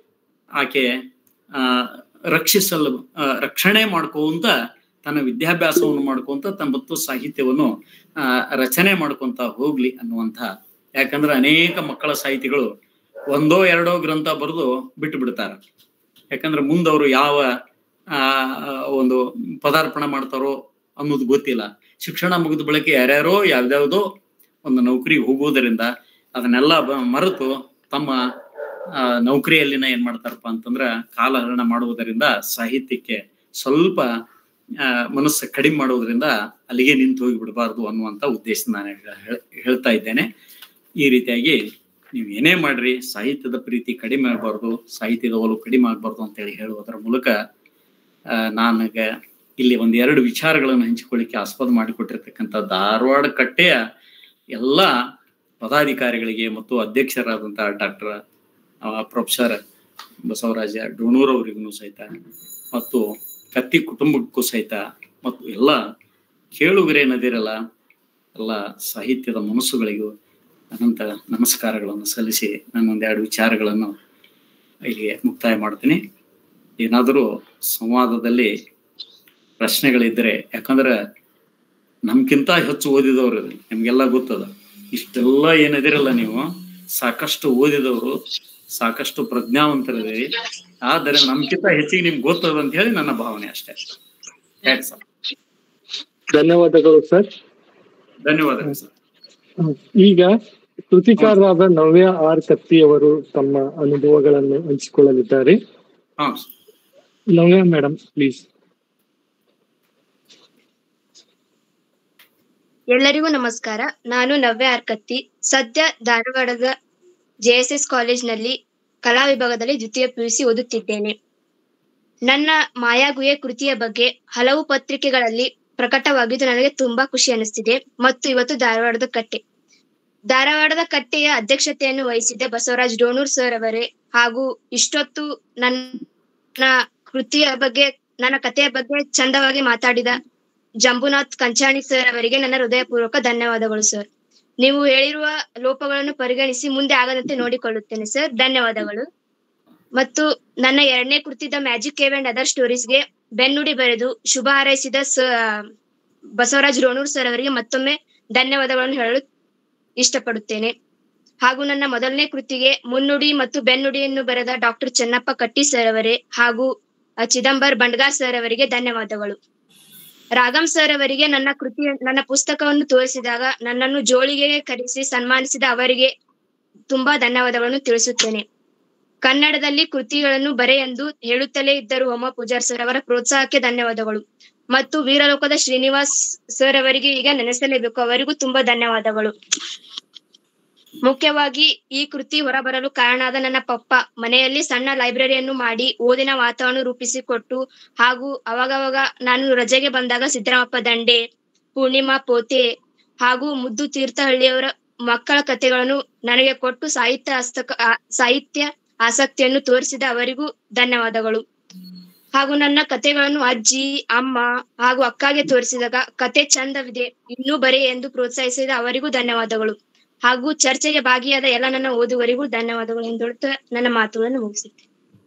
ಆಕೆ ಆ ರಕ್ಷಿಸಲು ಆ, ರಕ್ಷಣೆ ಮಾಡ್ಕೊಂತ ತನ್ನ ವಿದ್ಯಾಭ್ಯಾಸವನ್ನು ಮಾಡ್ಕೊಂತ ತನ್ನ ಮತ್ತು ಸಾಹಿತ್ಯವನ್ನು ಆ ರಚನೆ ಮಾಡ್ಕೊಂತ ಹೋಗ್ಲಿ ಅನ್ನುವಂಥ ಯಾಕಂದ್ರೆ ಅನೇಕ ಮಕ್ಕಳ ಸಾಹಿತಿಗಳು ಒಂದೋ ಎರಡೋ ಗ್ರಂಥ ಬರೆದು ಬಿಟ್ಟು ಬಿಡ್ತಾರ ಯಾಕಂದ್ರೆ ಮುಂದವರು ಯಾವ ಆ ಒಂದು ಪದಾರ್ಪಣೆ ಮಾಡ್ತಾರೋ ಅನ್ನೋದು ಗೊತ್ತಿಲ್ಲ ಶಿಕ್ಷಣ ಮುಗಿದ ಬಳಿಕ ಯಾರ್ಯಾರೋ ಯಾವ್ದಾವುದೋ ಒಂದು ನೌಕರಿಗೆ ಹೋಗುವುದರಿಂದ ಅದನ್ನೆಲ್ಲ ಬ- ಮರೆತು ತಮ್ಮ ಆ, ನೌಕರಿಯಲ್ಲಿನ ಏನ್ ಮಾಡ್ತಾರಪ್ಪ ಅಂತಂದ್ರ ಕಾಲಹರಣ ಮಾಡುವುದರಿಂದ ಸಾಹಿತ್ಯಕ್ಕೆ ಸ್ವಲ್ಪ ಆ, ಮನಸ್ಸು ಕಡಿಮೆ ಮಾಡುವುದರಿಂದ ಅಲ್ಲಿಗೆ ನಿಂತು ಹೋಗಿ ಬಿಡಬಾರ್ದು ಅನ್ನುವಂತ ಉದ್ದೇಶ ನಾನು ಹೇಳ್- ಹೇಳ್ತಾ ಇದ್ದೇನೆ ಈ ರೀತಿಯಾಗಿ ನೀವು ಏನೇ ಮಾಡ್ರಿ ಸಾಹಿತ್ಯದ ಪ್ರೀತಿ ಕಡಿಮೆ ಆಗಬಾರ್ದು ಸಾಹಿತ್ಯದ ಒಲವು ಕಡಿಮೆ ಆಗಬಾರ್ದು ಅಂತೇಳಿ ಹೇಳುವುದರ ಮೂಲಕ ಆ, ನನಗೆ ಇಲ್ಲಿ ಒಂದ್ ಎರಡು ವಿಚಾರಗಳನ್ನು ಹಂಚಿಕೊಳ್ಳಿಕ್ಕೆ ಆಸ್ಪದ ಮಾಡಿಕೊಟ್ಟಿರ್ತಕ್ಕಂಥ ಧಾರವಾಡ ಕಟ್ಟೆಯ ಎಲ್ಲ ಪದಾಧಿಕಾರಿಗಳಿಗೆ ಮತ್ತು ಅಧ್ಯಕ್ಷರಾದಂತಹ ಡಾಕ್ಟರ್ ಪ್ರೊಫೆಸರ್ ಬಸವರಾಜ ಡೋಣೂರ್ ಅವರಿಗೂ ಸಹಿತ ಮತ್ತು ಕತ್ತಿ ಕುಟುಂಬಕ್ಕೂ ಸಹಿತ ಮತ್ತು ಎಲ್ಲ ಕೇಳುಗರೇನದಿರಲ್ಲ ಎಲ್ಲ ಸಾಹಿತ್ಯದ ಮನಸ್ಸುಗಳಿಗೂ ಅನಂತ ನಮಸ್ಕಾರಗಳನ್ನು ಸಲ್ಲಿಸಿ ನಾನೊಂದೆರಡು ವಿಚಾರಗಳನ್ನು ಇಲ್ಲಿಗೆ ಮುಕ್ತಾಯ ಮಾಡ್ತೀನಿ ಏನಾದರೂ ಸಂವಾದದಲ್ಲಿ ಪ್ರಶ್ನೆಗಳಿದ್ರೆ ಯಾಕಂದ್ರೆ ನಮ್ಗಿಂತ ಹೆಚ್ಚು ಓದಿದವರು ನಿಮ್ಗೆಲ್ಲ ಗೊತ್ತದ ಇಷ್ಟೆಲ್ಲ ಏನಿದಿರಲ್ಲ ನೀವು ಸಾಕಷ್ಟು ಓದಿದವರು ಸಾಕಷ್ಟು ಪ್ರಜ್ಞಾವಂತರಿದ್ದೀರಿ ಆದರೆ ನಮ್ಗಿಂತ ಹೆಚ್ಚಿಗೆ ನಿಮ್ಗೆ ಗೊತ್ತದ ಅಂತ ಹೇಳಿ ನನ್ನ ಭಾವನೆ ಅಷ್ಟೇ ಹೇಳಿ ಸರ್ ಧನ್ಯವಾದಗಳು ಸರ್ ಧನ್ಯವಾದಗಳು ಸರ್ ಈಗ ಕೃತಿಕಾರರಾದ ನವ್ಯ ಆರ್ ಕತ್ತಿ ಅವರು ತಮ್ಮ ಅನುಭವಗಳನ್ನು ಹಂಚಿಕೊಳ್ಳಲಿದ್ದಾರೆ ಹಾ ನವ್ಯ ಮೇಡಮ್ ಪ್ಲೀಸ್ ಎಲ್ಲರಿಗೂ ನಮಸ್ಕಾರ ನಾನು ನವ್ಯ ಆರ್ಕತ್ತಿ ಸದ್ಯ ಧಾರವಾಡದ ಜೆಎಸ್ಎಸ್ ಕಾಲೇಜ್ನಲ್ಲಿ ಕಲಾ ವಿಭಾಗದಲ್ಲಿ ದ್ವಿತೀಯ ಪಿಯುಸಿ ಓದುತ್ತಿದ್ದೇನೆ ನನ್ನ ಮಾಯಾಗುಹೆ ಕೃತಿಯ ಬಗ್ಗೆ ಹಲವು ಪತ್ರಿಕೆಗಳಲ್ಲಿ ಪ್ರಕಟವಾಗಿದ್ದು ನನಗೆ ತುಂಬಾ ಖುಷಿ ಅನಿಸ್ತಿದೆ ಮತ್ತು ಇವತ್ತು ಧಾರವಾಡದ ಕಟ್ಟೆ ಧಾರವಾಡದ ಕಟ್ಟೆಯ ಅಧ್ಯಕ್ಷತೆಯನ್ನು ವಹಿಸಿದ್ದ ಬಸವರಾಜ್ ಡೋಣೂರ್ ಸರ್ ಅವರೇ ಹಾಗೂ ಇಷ್ಟೊತ್ತು ನನ್ನ ಕೃತಿಯ ಬಗ್ಗೆ ನನ್ನ ಕಥೆಯ ಬಗ್ಗೆ ಚಂದವಾಗಿ ಮಾತಾಡಿದ ಜಂಬುನಾಥ್ ಕಂಚಾಣಿ ಸರ್ ಅವರಿಗೆ ನನ್ನ ಹೃದಯಪೂರ್ವಕ ಧನ್ಯವಾದಗಳು ಸರ್ ನೀವು ಹೇಳಿರುವ ಲೋಪಗಳನ್ನು ಪರಿಗಣಿಸಿ ಮುಂದೆ ಆಗದಂತೆ ನೋಡಿಕೊಳ್ಳುತ್ತೇನೆ ಸರ್ ಧನ್ಯವಾದಗಳು ಮತ್ತು ನನ್ನ ಎರಡನೇ ಕೃತಿದ ಮ್ಯಾಜಿಕ್ ಕೇವ್ ಅಂಡ್ ಅದರ್ ಸ್ಟೋರೀಸ್ಗೆ ಬೆನ್ನುಡಿ ಬರೆದು ಶುಭ ಹಾರೈಸಿದ ಸ ಬಸವರಾಜ್ ರೋಣೂರ್ ಸರ್ ಅವರಿಗೆ ಮತ್ತೊಮ್ಮೆ ಧನ್ಯವಾದಗಳನ್ನು ಹೇಳಲು ಇಷ್ಟಪಡುತ್ತೇನೆ ಹಾಗೂ ನನ್ನ ಮೊದಲನೇ ಕೃತಿಗೆ ಮುನ್ನುಡಿ ಮತ್ತು ಬೆನ್ನುಡಿಯನ್ನು ಬರೆದ ಡಾಕ್ಟರ್ ಚೆನ್ನಪ್ಪ ಕಟ್ಟಿ ಸರ್ ಅವರೇ ಹಾಗೂ ಅ, ಚಿದಂಬರ್ ಬಂಡ್ಗಾರ್ ಸರ್ ಅವರಿಗೆ ಧನ್ಯವಾದಗಳು ರಾಗಂ ಸರ್ ಅವರಿಗೆ ನನ್ನ ಕೃತಿ ನನ್ನ ಪುಸ್ತಕವನ್ನು ತೋರಿಸಿದಾಗ ನನ್ನನ್ನು ಜೋಳಿಗೆ ಕರೆಸಿ ಸನ್ಮಾನಿಸಿದ ಅವರಿಗೆ ತುಂಬಾ ಧನ್ಯವಾದಗಳನ್ನು ತಿಳಿಸುತ್ತೇನೆ ಕನ್ನಡದಲ್ಲಿ ಕೃತಿಗಳನ್ನು ಬರೆ ಎಂದು ಹೇಳುತ್ತಲೇ ಇದ್ದರು ಹೋಮ ಪೂಜಾರ್ ಸರ್ ಅವರ ಪ್ರೋತ್ಸಾಹಕ್ಕೆ ಧನ್ಯವಾದಗಳು ಮತ್ತು ವೀರಲೋಕದ ಶ್ರೀನಿವಾಸ್ ಸರ್ ಅವರಿಗೆ ಈಗ ನೆನೆಸಲೇಬೇಕು ಅವರಿಗೂ ತುಂಬಾ ಧನ್ಯವಾದಗಳು ಮುಖ್ಯವಾಗಿ ಈ ಕೃತಿ ಹೊರಬರಲು ಕಾರಣಾದ ನನ್ನ ಪಪ್ಪ ಮನೆಯಲ್ಲಿ ಸಣ್ಣ ಲೈಬ್ರರಿಯನ್ನು ಮಾಡಿ ಓದಿನ ವಾತಾವರಣ ರೂಪಿಸಿಕೊಟ್ಟು ಹಾಗೂ ಅವಾಗವಾಗ ನಾನು ರಜೆಗೆ ಬಂದಾಗ ಸಿದ್ದರಾಮಪ್ಪ ದಂಡೆ ಪೂರ್ಣಿಮಾ ಪೋತೆ ಹಾಗೂ ಮುದ್ದು ತೀರ್ಥಹಳ್ಳಿಯವರ ಮಕ್ಕಳ ಕಥೆಗಳನ್ನು ನನಗೆ ಕೊಟ್ಟು ಸಾಹಿತ್ಯ ಹಸ್ತಕ ಆ- ಸಾಹಿತ್ಯ ಆಸಕ್ತಿಯನ್ನು ತೋರಿಸಿದ ಅವರಿಗೂ ಧನ್ಯವಾದಗಳು ಹಾಗೂ ನನ್ನ ಕಥೆಗಳನ್ನು ಅಜ್ಜಿ ಅಮ್ಮ ಹಾಗೂ ಅಕ್ಕಗೆ ತೋರಿಸಿದಾಗ ಕತೆ ಚಂದವಿದೆ ಇನ್ನೂ ಬರೆ ಎಂದು ಪ್ರೋತ್ಸಾಹಿಸಿದ ಅವರಿಗೂ ಧನ್ಯವಾದಗಳು ಹಾಗೂ ಚರ್ಚೆಗೆ ಭಾಗಿಯಾದ ಎಲ್ಲ ನನ್ನ ಓದುವರಿಗೂ ಧನ್ಯವಾದಗಳು ಎಂದು ಹೇಳುತ್ತಾ ನನ್ನ ಮಾತುಗಳನ್ನು ಮುಗಿಸುತ್ತೇನೆ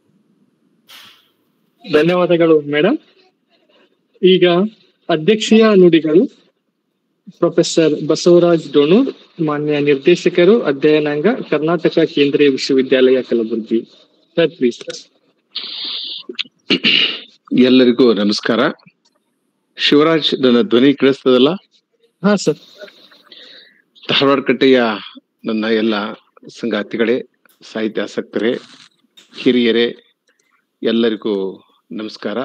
ಧನ್ಯವಾದಗಳು ಮೇಡಮ್ ಈಗ ಅಧ್ಯಕ್ಷೀಯ ನುಡಿಗಳು ಪ್ರೊಫೆಸರ್ ಬಸವರಾಜ್ ಡೋಣೂರ್ ಮಾನ್ಯ ನಿರ್ದೇಶಕರು ಅಧ್ಯಯನಾಂಗ ಕರ್ನಾಟಕ ಕೇಂದ್ರೀಯ ವಿಶ್ವವಿದ್ಯಾಲಯ ಕಲಬುರಗಿ ಸರ್ ಪ್ಲೀಸ್ ಎಲ್ಲರಿಗೂ ನಮಸ್ಕಾರ ಶಿವರಾಜ್ ನನ್ನ ಧ್ವನಿ ಕೇಳಿಸ್ತದಲ್ಲ ಹಾ ಸರ್ ಧಾರವಾಡ ಕಟ್ಟೆಯ ನನ್ನ ಎಲ್ಲ ಸಂಗಾತಿಗಳೇ ಸಾಹಿತ್ಯ ಆಸಕ್ತರೇ ಹಿರಿಯರೇ ಎಲ್ಲರಿಗೂ ನಮಸ್ಕಾರ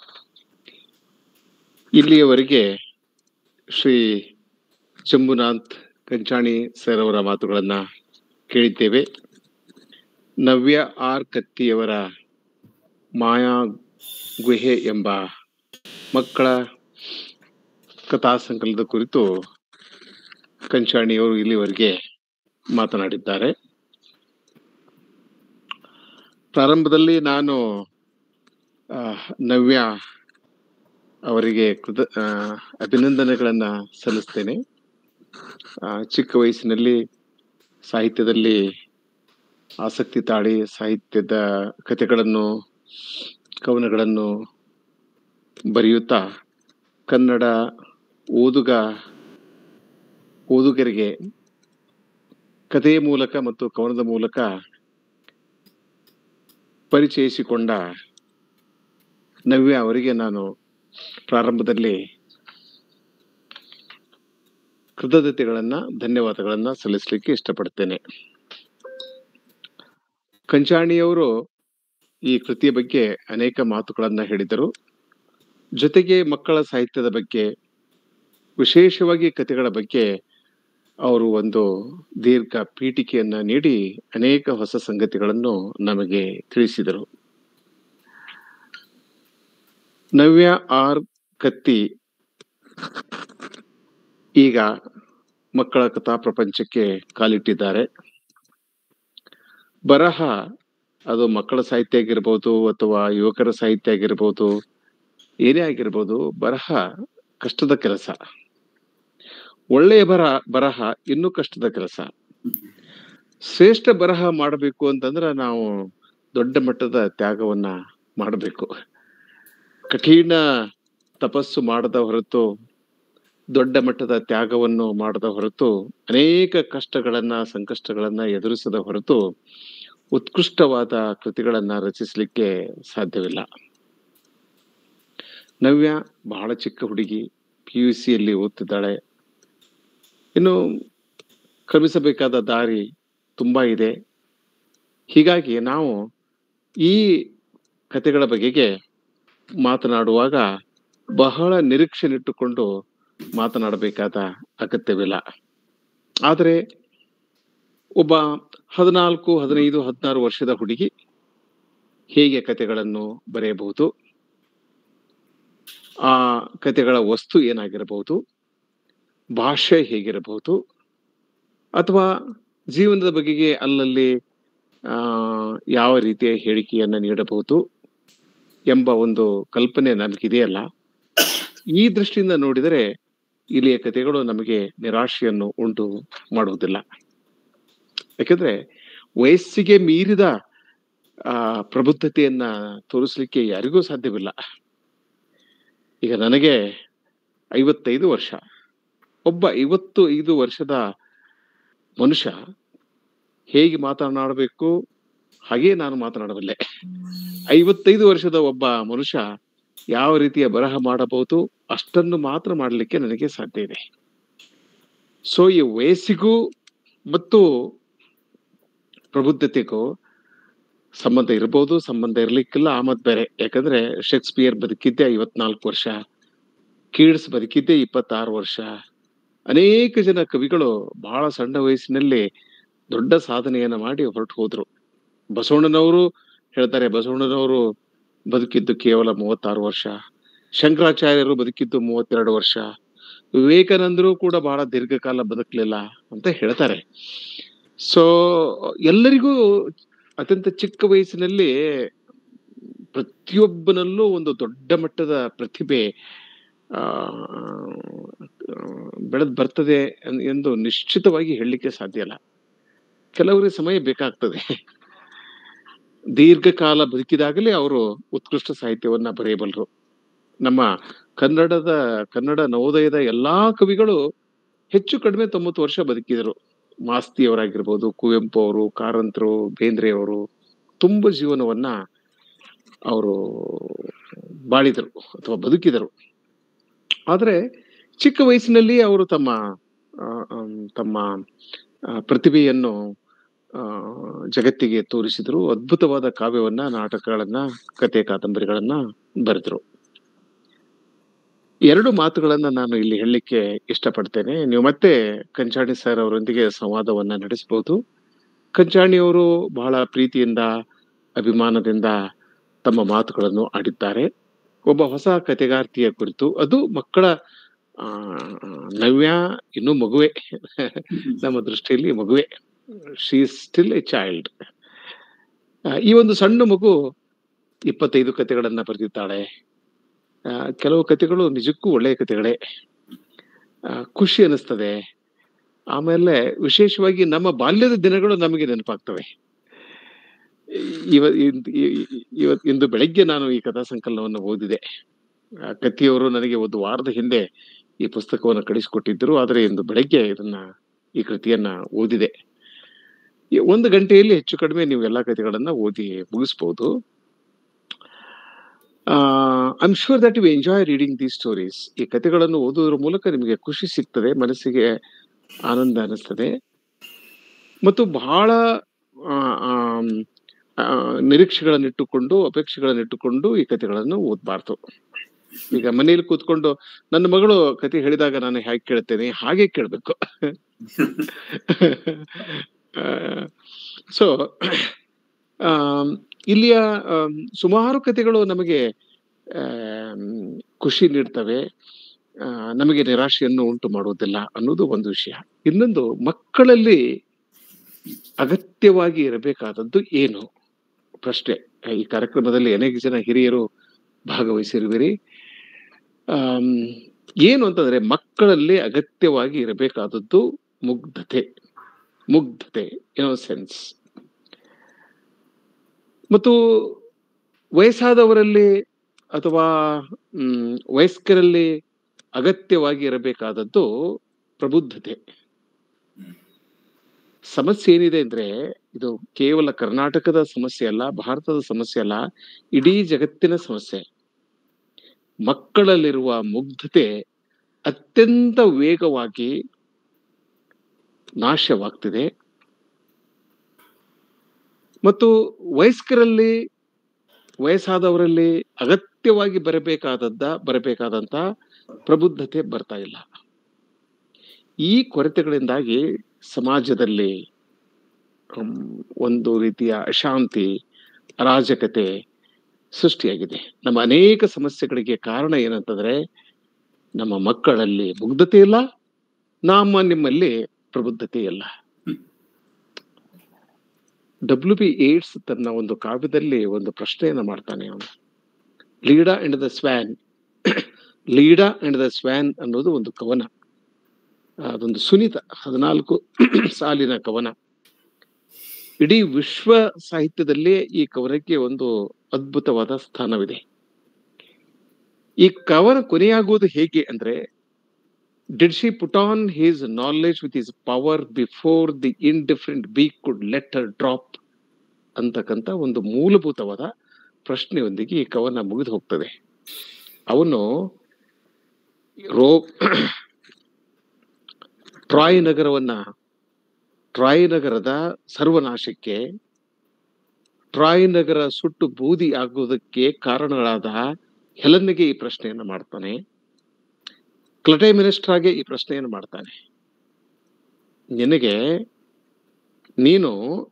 ಇಲ್ಲಿಯವರೆಗೆ ಶ್ರೀ ಶಂಭುನಾಥ್ ಕಂಚಾಣಿ ಸರ್ ಅವರ ಮಾತುಗಳನ್ನ ಕೇಳಿದ್ದೇವೆ ನವ್ಯ ಆರ್ ಕತ್ತಿಯವರ ಮಾಯಾ ಗುಹೆ ಎಂಬ ಮಕ್ಕಳ ಕಥಾ ಸಂಕಲನದ ಕುರಿತು ಕಂಚಾಣಿಯವರು ಇಲ್ಲಿವರೆಗೆ ಮಾತನಾಡಿದ್ದಾರೆ ಪ್ರಾರಂಭದಲ್ಲಿ ನಾನು ಆ, ನವ್ಯ ಅವರಿಗೆ ಕೃತ ಆ, ಅಭಿನಂದನೆಗಳನ್ನ ಸಲ್ಲಿಸ್ತೇನೆ ಆ, ಚಿಕ್ಕ ವಯಸ್ಸಿನಲ್ಲಿ ಸಾಹಿತ್ಯದಲ್ಲಿ ಆಸಕ್ತಿ ತಾಳಿ ಸಾಹಿತ್ಯದ ಕಥೆಗಳನ್ನು ಕವನಗಳನ್ನು ಬರೆಯುತ್ತಾ ಕನ್ನಡ ಓದುಗ ಓದುಗರಿಗೆ ಕಥೆಯ ಮೂಲಕ ಮತ್ತು ಕವನದ ಮೂಲಕ ಪರಿಚಯಿಸಿಕೊಂಡ ನವ್ಯ ಅವರಿಗೆ ನಾನು ಪ್ರಾರಂಭದಲ್ಲಿ ಕೃತಜ್ಞತೆಗಳನ್ನ ಧನ್ಯವಾದಗಳನ್ನ ಸಲ್ಲಿಸಲಿಕ್ಕೆ ಇಷ್ಟಪಡ್ತೇನೆ ಕಂಚಾಣಿಯವರು ಈ ಕೃತಿಯ ಬಗ್ಗೆ ಅನೇಕ ಮಾತುಗಳನ್ನ ಹೇಳಿದರು ಜೊತೆಗೆ ಮಕ್ಕಳ ಸಾಹಿತ್ಯದ ಬಗ್ಗೆ ವಿಶೇಷವಾಗಿ ಕಥೆಗಳ ಬಗ್ಗೆ ಅವರು ಒಂದು ದೀರ್ಘ ಪೀಠಿಕೆಯನ್ನ ನೀಡಿ ಅನೇಕ ಹೊಸ ಸಂಗತಿಗಳನ್ನು ನಮಗೆ ತಿಳಿಸಿದರು ನವ್ಯ ಆರ್ ಕತ್ತಿ ಈಗ ಮಕ್ಕಳ ಕಥಾ ಪ್ರಪಂಚಕ್ಕೆ ಕಾಲಿಟ್ಟಿದ್ದಾರೆ ಬರಹ ಅದು ಮಕ್ಕಳ ಸಾಹಿತ್ಯ ಆಗಿರ್ಬೋದು ಅಥವಾ ಯುವಕರ ಸಾಹಿತ್ಯ ಆಗಿರ್ಬೋದು ಏನೇ ಆಗಿರ್ಬೋದು ಬರಹ ಕಷ್ಟದ ಕೆಲಸ ಒಳ್ಳೆಯ ಬರ ಬರಹ ಇನ್ನೂ ಕಷ್ಟದ ಕೆಲಸ ಶ್ರೇಷ್ಠ ಬರಹ ಮಾಡಬೇಕು ಅಂತಂದ್ರೆ ನಾವು ದೊಡ್ಡ ಮಟ್ಟದ ತ್ಯಾಗವನ್ನ ಮಾಡಬೇಕು ಕಠಿಣ ತಪಸ್ಸು ಮಾಡದ ಹೊರತು ದೊಡ್ಡ ಮಟ್ಟದ ತ್ಯಾಗವನ್ನು ಮಾಡದ ಹೊರತು ಅನೇಕ ಕಷ್ಟಗಳನ್ನ ಸಂಕಷ್ಟಗಳನ್ನ ಎದುರಿಸದ ಹೊರತು ಉತ್ಕೃಷ್ಟವಾದ ಕೃತಿಗಳನ್ನ ರಚಿಸಲಿಕ್ಕೆ ಸಾಧ್ಯವಿಲ್ಲ ನವ್ಯ ಬಹಳ ಚಿಕ್ಕ ಹುಡುಗಿ ಪಿ ಯು ಸಿಯಲ್ಲಿ ಓದ್ತಿದ್ದಾಳೆ ಇನ್ನು ಕ್ರಮಿಸಬೇಕಾದ ದಾರಿ ತುಂಬಾ ಇದೆ ಹೀಗಾಗಿ ನಾವು ಈ ಕಥೆಗಳ ಬಗೆಗೆ ಮಾತನಾಡುವಾಗ ಬಹಳ ನಿರೀಕ್ಷೆನಿಟ್ಟುಕೊಂಡು ಮಾತನಾಡಬೇಕಾದ ಅಗತ್ಯವಿಲ್ಲ ಆದರೆ ಒಬ್ಬ ಹದಿನಾಲ್ಕು ಹದಿನೈದು ಹದಿನಾರು ವರ್ಷದ ಹುಡುಗಿ ಹೇಗೆ ಕಥೆಗಳನ್ನು ಬರೆಯಬಹುದು ಆ ಕಥೆಗಳ ವಸ್ತು ಏನಾಗಿರಬಹುದು ಭಾಷೆ ಹೇಗಿರಬಹುದು ಅಥವಾ ಜೀವನದ ಬಗೆಗೆ ಅಲ್ಲಲ್ಲಿ ಆ ಯಾವ ರೀತಿಯ ಹೇಳಿಕೆಯನ್ನ ನೀಡಬಹುದು ಎಂಬ ಒಂದು ಕಲ್ಪನೆ ನಮಗಿದೆಯಲ್ಲ ಈ ದೃಷ್ಟಿಯಿಂದ ನೋಡಿದರೆ ಇಲ್ಲಿಯ ಕಥೆಗಳು ನಮಗೆ ನಿರಾಶೆಯನ್ನು ಉಂಟು ಮಾಡುವುದಿಲ್ಲ ಯಾಕಂದ್ರೆ ವಯಸ್ಸಿಗೆ ಮೀರಿದ ಆ ಪ್ರಬುದ್ಧತೆಯನ್ನ ತೋರಿಸ್ಲಿಕ್ಕೆ ಯಾರಿಗೂ ಸಾಧ್ಯವಿಲ್ಲ ಈಗ ನನಗೆ ಐವತ್ತೈದು ವರ್ಷ ಒಬ್ಬ ಐವತ್ತು ಐದು ವರ್ಷದ ಮನುಷ್ಯ ಹೇಗೆ ಮಾತನಾಡಬೇಕು ಹಾಗೆ ನಾನು ಮಾತನಾಡಬಲ್ಲೆ ಐವತ್ತೈದು ವರ್ಷದ ಒಬ್ಬ ಮನುಷ್ಯ ಯಾವ ರೀತಿಯ ಬರಹ ಮಾಡಬಹುದು ಅಷ್ಟನ್ನು ಮಾತ್ರ ಮಾಡಲಿಕ್ಕೆ ನನಗೆ ಸಾಧ್ಯ ಇದೆ ಸೊ ಈ ವಯಸ್ಸಿಗೂ ಮತ್ತು ಪ್ರಬುದ್ಧತೆಗೂ ಸಂಬಂಧ ಇರಬಹುದು ಸಂಬಂಧ ಇರ್ಲಿಕ್ಕಿಲ್ಲ ಆಮದ್ ಬೇರೆ ಯಾಕಂದ್ರೆ ಶೇಕ್ಸ್ಪಿಯರ್ ಬದುಕಿದ್ದೆ ಐವತ್ನಾಲ್ಕು ವರ್ಷ ಕೀಡ್ಸ್ ಬದುಕಿದ್ದೆ ಇಪ್ಪತ್ತಾರು ವರ್ಷ ಅನೇಕ ಜನ ಕವಿಗಳು ಬಹಳ ಸಣ್ಣ ವಯಸ್ಸಿನಲ್ಲಿ ದೊಡ್ಡ ಸಾಧನೆಯನ್ನ ಮಾಡಿ ಹೊರಟು ಹೋದ್ರು ಬಸವಣ್ಣನವರು ಹೇಳ್ತಾರೆ ಬಸವಣ್ಣನವರು ಬದುಕಿದ್ದು ಕೇವಲ ಮೂವತ್ತಾರು ವರ್ಷ ಶಂಕರಾಚಾರ್ಯರು ಬದುಕಿದ್ದು ಮೂವತ್ತೆರಡು ವರ್ಷ ವಿವೇಕಾನಂದರು ಕೂಡ ಬಹಳ ದೀರ್ಘಕಾಲ ಬದುಕಲಿಲ್ಲ ಅಂತ ಹೇಳ್ತಾರೆ ಸೊ ಎಲ್ಲರಿಗೂ ಅತ್ಯಂತ ಚಿಕ್ಕ ವಯಸ್ಸಿನಲ್ಲಿ ಪ್ರತಿಯೊಬ್ಬನಲ್ಲೂ ಒಂದು ದೊಡ್ಡ ಮಟ್ಟದ ಪ್ರತಿಭೆ ಆ ಬೆಳೆದ್ ಬರ್ತದೆ ಎನ್- ಎಂದು ನಿಶ್ಚಿತವಾಗಿ ಹೇಳಲಿಕ್ಕೆ ಸಾಧ್ಯ ಇಲ್ಲ ಕೆಲವರಿಗೆ ಸಮಯ ಬೇಕಾಗ್ತದೆ ದೀರ್ಘಕಾಲ ಬದುಕಿದಾಗಲೇ ಅವರು ಉತ್ಕೃಷ್ಟ ಸಾಹಿತ್ಯವನ್ನ ಬರೆಯಬಲ್ಲರು ನಮ್ಮ ಕನ್ನಡದ ಕನ್ನಡ ನವೋದಯದ ಎಲ್ಲಾ ಕವಿಗಳು ಹೆಚ್ಚು ಕಡಿಮೆ ತೊಂಬತ್ತು ವರ್ಷ ಬದುಕಿದರು ಮಾಸ್ತಿಯವರಾಗಿರ್ಬೋದು ಕುವೆಂಪು ಅವರು ಕಾರಂತರು ಬೇಂದ್ರೆ ಅವರು ತುಂಬ ಜೀವನವನ್ನ ಅವರು ಬಾಳಿದರು ಅಥವಾ ಬದುಕಿದರು ಆದರೆ ಚಿಕ್ಕ ವಯಸ್ಸಿನಲ್ಲಿ ಅವರು ತಮ್ಮ ಆ, ಆಮ್, ತಮ್ಮ ಆ, ಪ್ರತಿಭೆಯನ್ನು ಆ, ಜಗತ್ತಿಗೆ ತೋರಿಸಿದರು ಅದ್ಭುತವಾದ ಕಾವ್ಯವನ್ನ ನಾಟಕಗಳನ್ನ ಕತೆ ಕಾದಂಬರಿಗಳನ್ನ ಬರೆದರು ಎರಡು ಮಾತುಗಳನ್ನ ನಾನು ಇಲ್ಲಿ ಹೇಳಲಿಕ್ಕೆ ಇಷ್ಟಪಡ್ತೇನೆ ನೀವು ಮತ್ತೆ ಕಂಚಾಣಿ ಸರ್ ಅವರೊಂದಿಗೆ ಸಂವಾದವನ್ನ ನಡೆಸಬಹುದು ಕಂಚಾಣಿಯವರು ಬಹಳ ಪ್ರೀತಿಯಿಂದ ಅಭಿಮಾನದಿಂದ ತಮ್ಮ ಮಾತುಗಳನ್ನು ಆಡಿದ್ದಾರೆ ಒಬ್ಬ ಹೊಸ ಕತೆಗಾರ್ತಿಯ ಕುರಿತು ಅದು ಮಕ್ಕಳ ಆ ನವ್ಯ ಇನ್ನೂ ಮಗುವೆ ನಮ್ಮ ದೃಷ್ಟಿಯಲ್ಲಿ ಮಗುವೆ ಶಿ ಸ್ಟಿಲ್ ಎ ಚೈಲ್ಡ್ ಈ ಒಂದು ಸಣ್ಣ ಮಗು ಇಪ್ಪತ್ತೈದು ಕಥೆಗಳನ್ನ ಬರೆದಿದ್ದಾಳೆ ಆ, ಕೆಲವು ಕಥೆಗಳು ನಿಜಕ್ಕೂ ಒಳ್ಳೆಯ ಕಥೆಗಳೇ ಆ, ಖುಷಿ ಅನಿಸ್ತದೆ ಆಮೇಲೆ ವಿಶೇಷವಾಗಿ ನಮ್ಮ ಬಾಲ್ಯದ ದಿನಗಳು ನಮಗೆ ನೆನಪಾಗ್ತವೆ ಇವ ಇಂದ್- ಇ- ಇ- ಇವತ್ ಇಂದು ಬೆಳಗ್ಗೆ ನಾನು ಈ ಕಥಾ ಸಂಕಲನವನ್ನು ಓದಿದೆ ಆ, ಕತ್ತಿಯವರು ನನಗೆ ಒಂದು ವಾರದ ಹಿಂದೆ ಈ ಪುಸ್ತಕವನ್ನು ಕಳಿಸಿಕೊಟ್ಟಿದ್ದರು ಆದರೆ ಇಂದು ಬೆಳಗ್ಗೆ ಇದನ್ನ ಈ ಕೃತಿಯನ್ನ ಓದಿದೆ ಈ ಒಂದು ಗಂಟೆಯಲ್ಲಿ ಹೆಚ್ಚು ಕಡಿಮೆ ನೀವು ಎಲ್ಲಾ ಕಥೆಗಳನ್ನ ಓದಿ ಮುಗಿಸ್ಬೋದು I am sure that you enjoy reading these stories ಈ ಕಥೆಗಳನ್ನು ಓದುವುದರ ಮೂಲಕ ನಿಮಗೆ ಖುಷಿ ಸಿಗ್ತದೆ ಮನಸ್ಸಿಗೆ ಆನಂದ ಅನಿಸ್ತದೆ ಮತ್ತು ಬಹಳ ಆ, ಆಮ್, ಆ, ನಿರೀಕ್ಷೆಗಳನ್ನಿಟ್ಟುಕೊಂಡು ಅಪೇಕ್ಷೆಗಳನ್ನಿಟ್ಟುಕೊಂಡು ಈ ಕಥೆಗಳನ್ನು ಓದಬಾರ್ದು ಈಗ ಮನೆಯಲ್ಲಿ ಕೂತ್ಕೊಂಡು ನನ್ನ ಮಗಳು ಕತೆ ಹೇಳಿದಾಗ ನಾನು ಹೇಗೆ ಕೇಳ್ತೇನೆ ಹಾಗೆ ಕೇಳಬೇಕು ಸೊ ಇಲ್ಲಿಯ ಆಮ್, ಸುಮಾರು ಕಥೆಗಳು ನಮಗೆ ಆಮ್, ಖುಷಿ ನೀಡ್ತವೆ ಆ, ನಮಗೆ ನಿರಾಶೆಯನ್ನು ಉಂಟು ಮಾಡುವುದಿಲ್ಲ ಅನ್ನೋದು ಒಂದು ವಿಷಯ ಇನ್ನೊಂದು ಮಕ್ಕಳಲ್ಲಿ ಅಗತ್ಯವಾಗಿ ಇರಬೇಕಾದದ್ದು ಏನು ಪ್ರಶ್ನೆ ಈ ಕಾರ್ಯಕ್ರಮದಲ್ಲಿ ಅನೇಕ ಜನ ಹಿರಿಯರು ಭಾಗವಹಿಸಿರುವಿರಿ ಆಮ್, ಏನು ಅಂತಂದ್ರೆ ಮಕ್ಕಳಲ್ಲಿ ಅಗತ್ಯವಾಗಿ ಇರಬೇಕಾದದ್ದು ಮುಗ್ಧತೆ ಮುಗ್ಧತೆ ಸೆನ್ಸ್ ಮತ್ತು ವಯಸ್ಸಾದವರಲ್ಲಿ ಅಥವಾ ಮ್, ವಯಸ್ಕರಲ್ಲಿ ಅಗತ್ಯವಾಗಿ ಇರಬೇಕಾದದ್ದು ಪ್ರಬುದ್ಧತೆ ಸಮಸ್ಯೆ ಏನಿದೆ ಅಂದ್ರೆ ಇದು ಕೇವಲ ಕರ್ನಾಟಕದ ಸಮಸ್ಯೆ ಅಲ್ಲ ಭಾರತದ ಸಮಸ್ಯೆ ಅಲ್ಲ ಇಡೀ ಜಗತ್ತಿನ ಸಮಸ್ಯೆ ಮಕ್ಕಳಲ್ಲಿರುವ ಮುಗ್ಧತೆ ಅತ್ಯಂತ ವೇಗವಾಗಿ ನಾಶವಾಗ್ತಿದೆ ಮತ್ತು ವಯಸ್ಕರಲ್ಲಿ ವಯಸ್ಸಾದವರಲ್ಲಿ ಅಗತ್ಯವಾಗಿ ಬರಬೇಕಾದದ್ದ ಬರಬೇಕಾದಂತ ಪ್ರಬುದ್ಧತೆ ಬರ್ತಾ ಇಲ್ಲ ಈ ಕೊರತೆಗಳಿಂದಾಗಿ ಸಮಾಜದಲ್ಲಿ ಹ್ಮ್, ಒಂದು ರೀತಿಯ ಅಶಾಂತಿ ಅರಾಜಕತೆ ಸೃಷ್ಟಿಯಾಗಿದೆ ನಮ್ಮ ಅನೇಕ ಸಮಸ್ಯೆಗಳಿಗೆ ಕಾರಣ ಏನಂತಂದ್ರೆ ನಮ್ಮ ಮಕ್ಕಳಲ್ಲಿ ಮುಗ್ಧತೆ ಇಲ್ಲ ನಮ್ಮ ನಿಮ್ಮಲ್ಲಿ ಪ್ರಬುದ್ಧತೆ ಇಲ್ಲ ಡಬ್ಲ್ಯೂ ಬಿ ಏಡ್ಸ್ ತನ್ನ ಒಂದು ಕಾವ್ಯದಲ್ಲಿ ಒಂದು ಪ್ರಶ್ನೆಯನ್ನ ಮಾಡ್ತಾನೆ ಅವನು Leda and the swan Leda and the swan ಅನ್ನೋದು ಒಂದು ಕವನ ಅದೊಂದು ಸುನೀತ ಹದಿನಾಲ್ಕು ಸಾಲಿನ ಕವನ ಇಡೀ ವಿಶ್ವ ಸಾಹಿತ್ಯದಲ್ಲಿ ಈ ಕವನಕ್ಕೆ ಒಂದು ಅದ್ಭುತವಾದ ಸ್ಥಾನವಿದೆ ಈ ಕವನ ಕೊನೆಯಾಗುವುದು ಹೇಗೆ ಅಂದ್ರೆ did she put on his knowledge with his power before the indifferent beak could let her drop ಅಂತಕ್ಕಂಥ ಒಂದು ಮೂಲಭೂತವಾದ ಪ್ರಶ್ನೆಯೊಂದಿಗೆ ಈ ಕವನ ಮುಗಿದು ಹೋಗ್ತದೆ ಅವನು ರೋ ಟ್ರಾಯ್ ನಗರವನ್ನ ಟ್ರಾಯ್ ನಗರದ ಸರ್ವನಾಶಕ್ಕೆ ಟ್ರಾಯ್ ನಗರ ಸುಟ್ಟು ಬೂದಿ ಆಗುವುದಕ್ಕೆ ಕಾರಣಗಳಾದ ಹೆಲನ್ನಿಗೆ ಈ ಪ್ರಶ್ನೆಯನ್ನು ಮಾಡ್ತಾನೆ ಕ್ಲಟೈ ಮಿನಿಸ್ಟ್ರಾಗೆ ಈ ಪ್ರಶ್ನೆಯನ್ನು ಮಾಡ್ತಾನೆ ನಿನಗೆ ನೀನು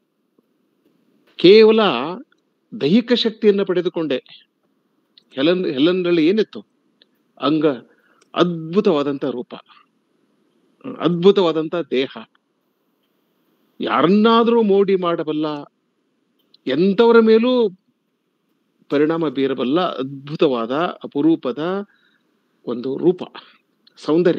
ಕೇವಲ ದೈಹಿಕ ಶಕ್ತಿಯನ್ನು ಪಡೆದುಕೊಂಡೆ ಹೆಲನ್ ಹೆಲನ್ನಲ್ಲಿ ಏನಿತ್ತು ಅಂಗ ಅದ್ಭುತವಾದಂತ ರೂಪ ಅದ್ಭುತವಾದಂತ ದೇಹ ಯಾರನ್ನಾದರೂ ಮೋಡಿ ಮಾಡಬಲ್ಲ ಎಂತವರ ಮೇಲೂ ಪರಿಣಾಮ ಬೀರಬಲ್ಲ ಅದ್ಭುತವಾದ ಅಪರೂಪದ ಒಂದು ರೂಪ ಸೌಂದರ್ಯ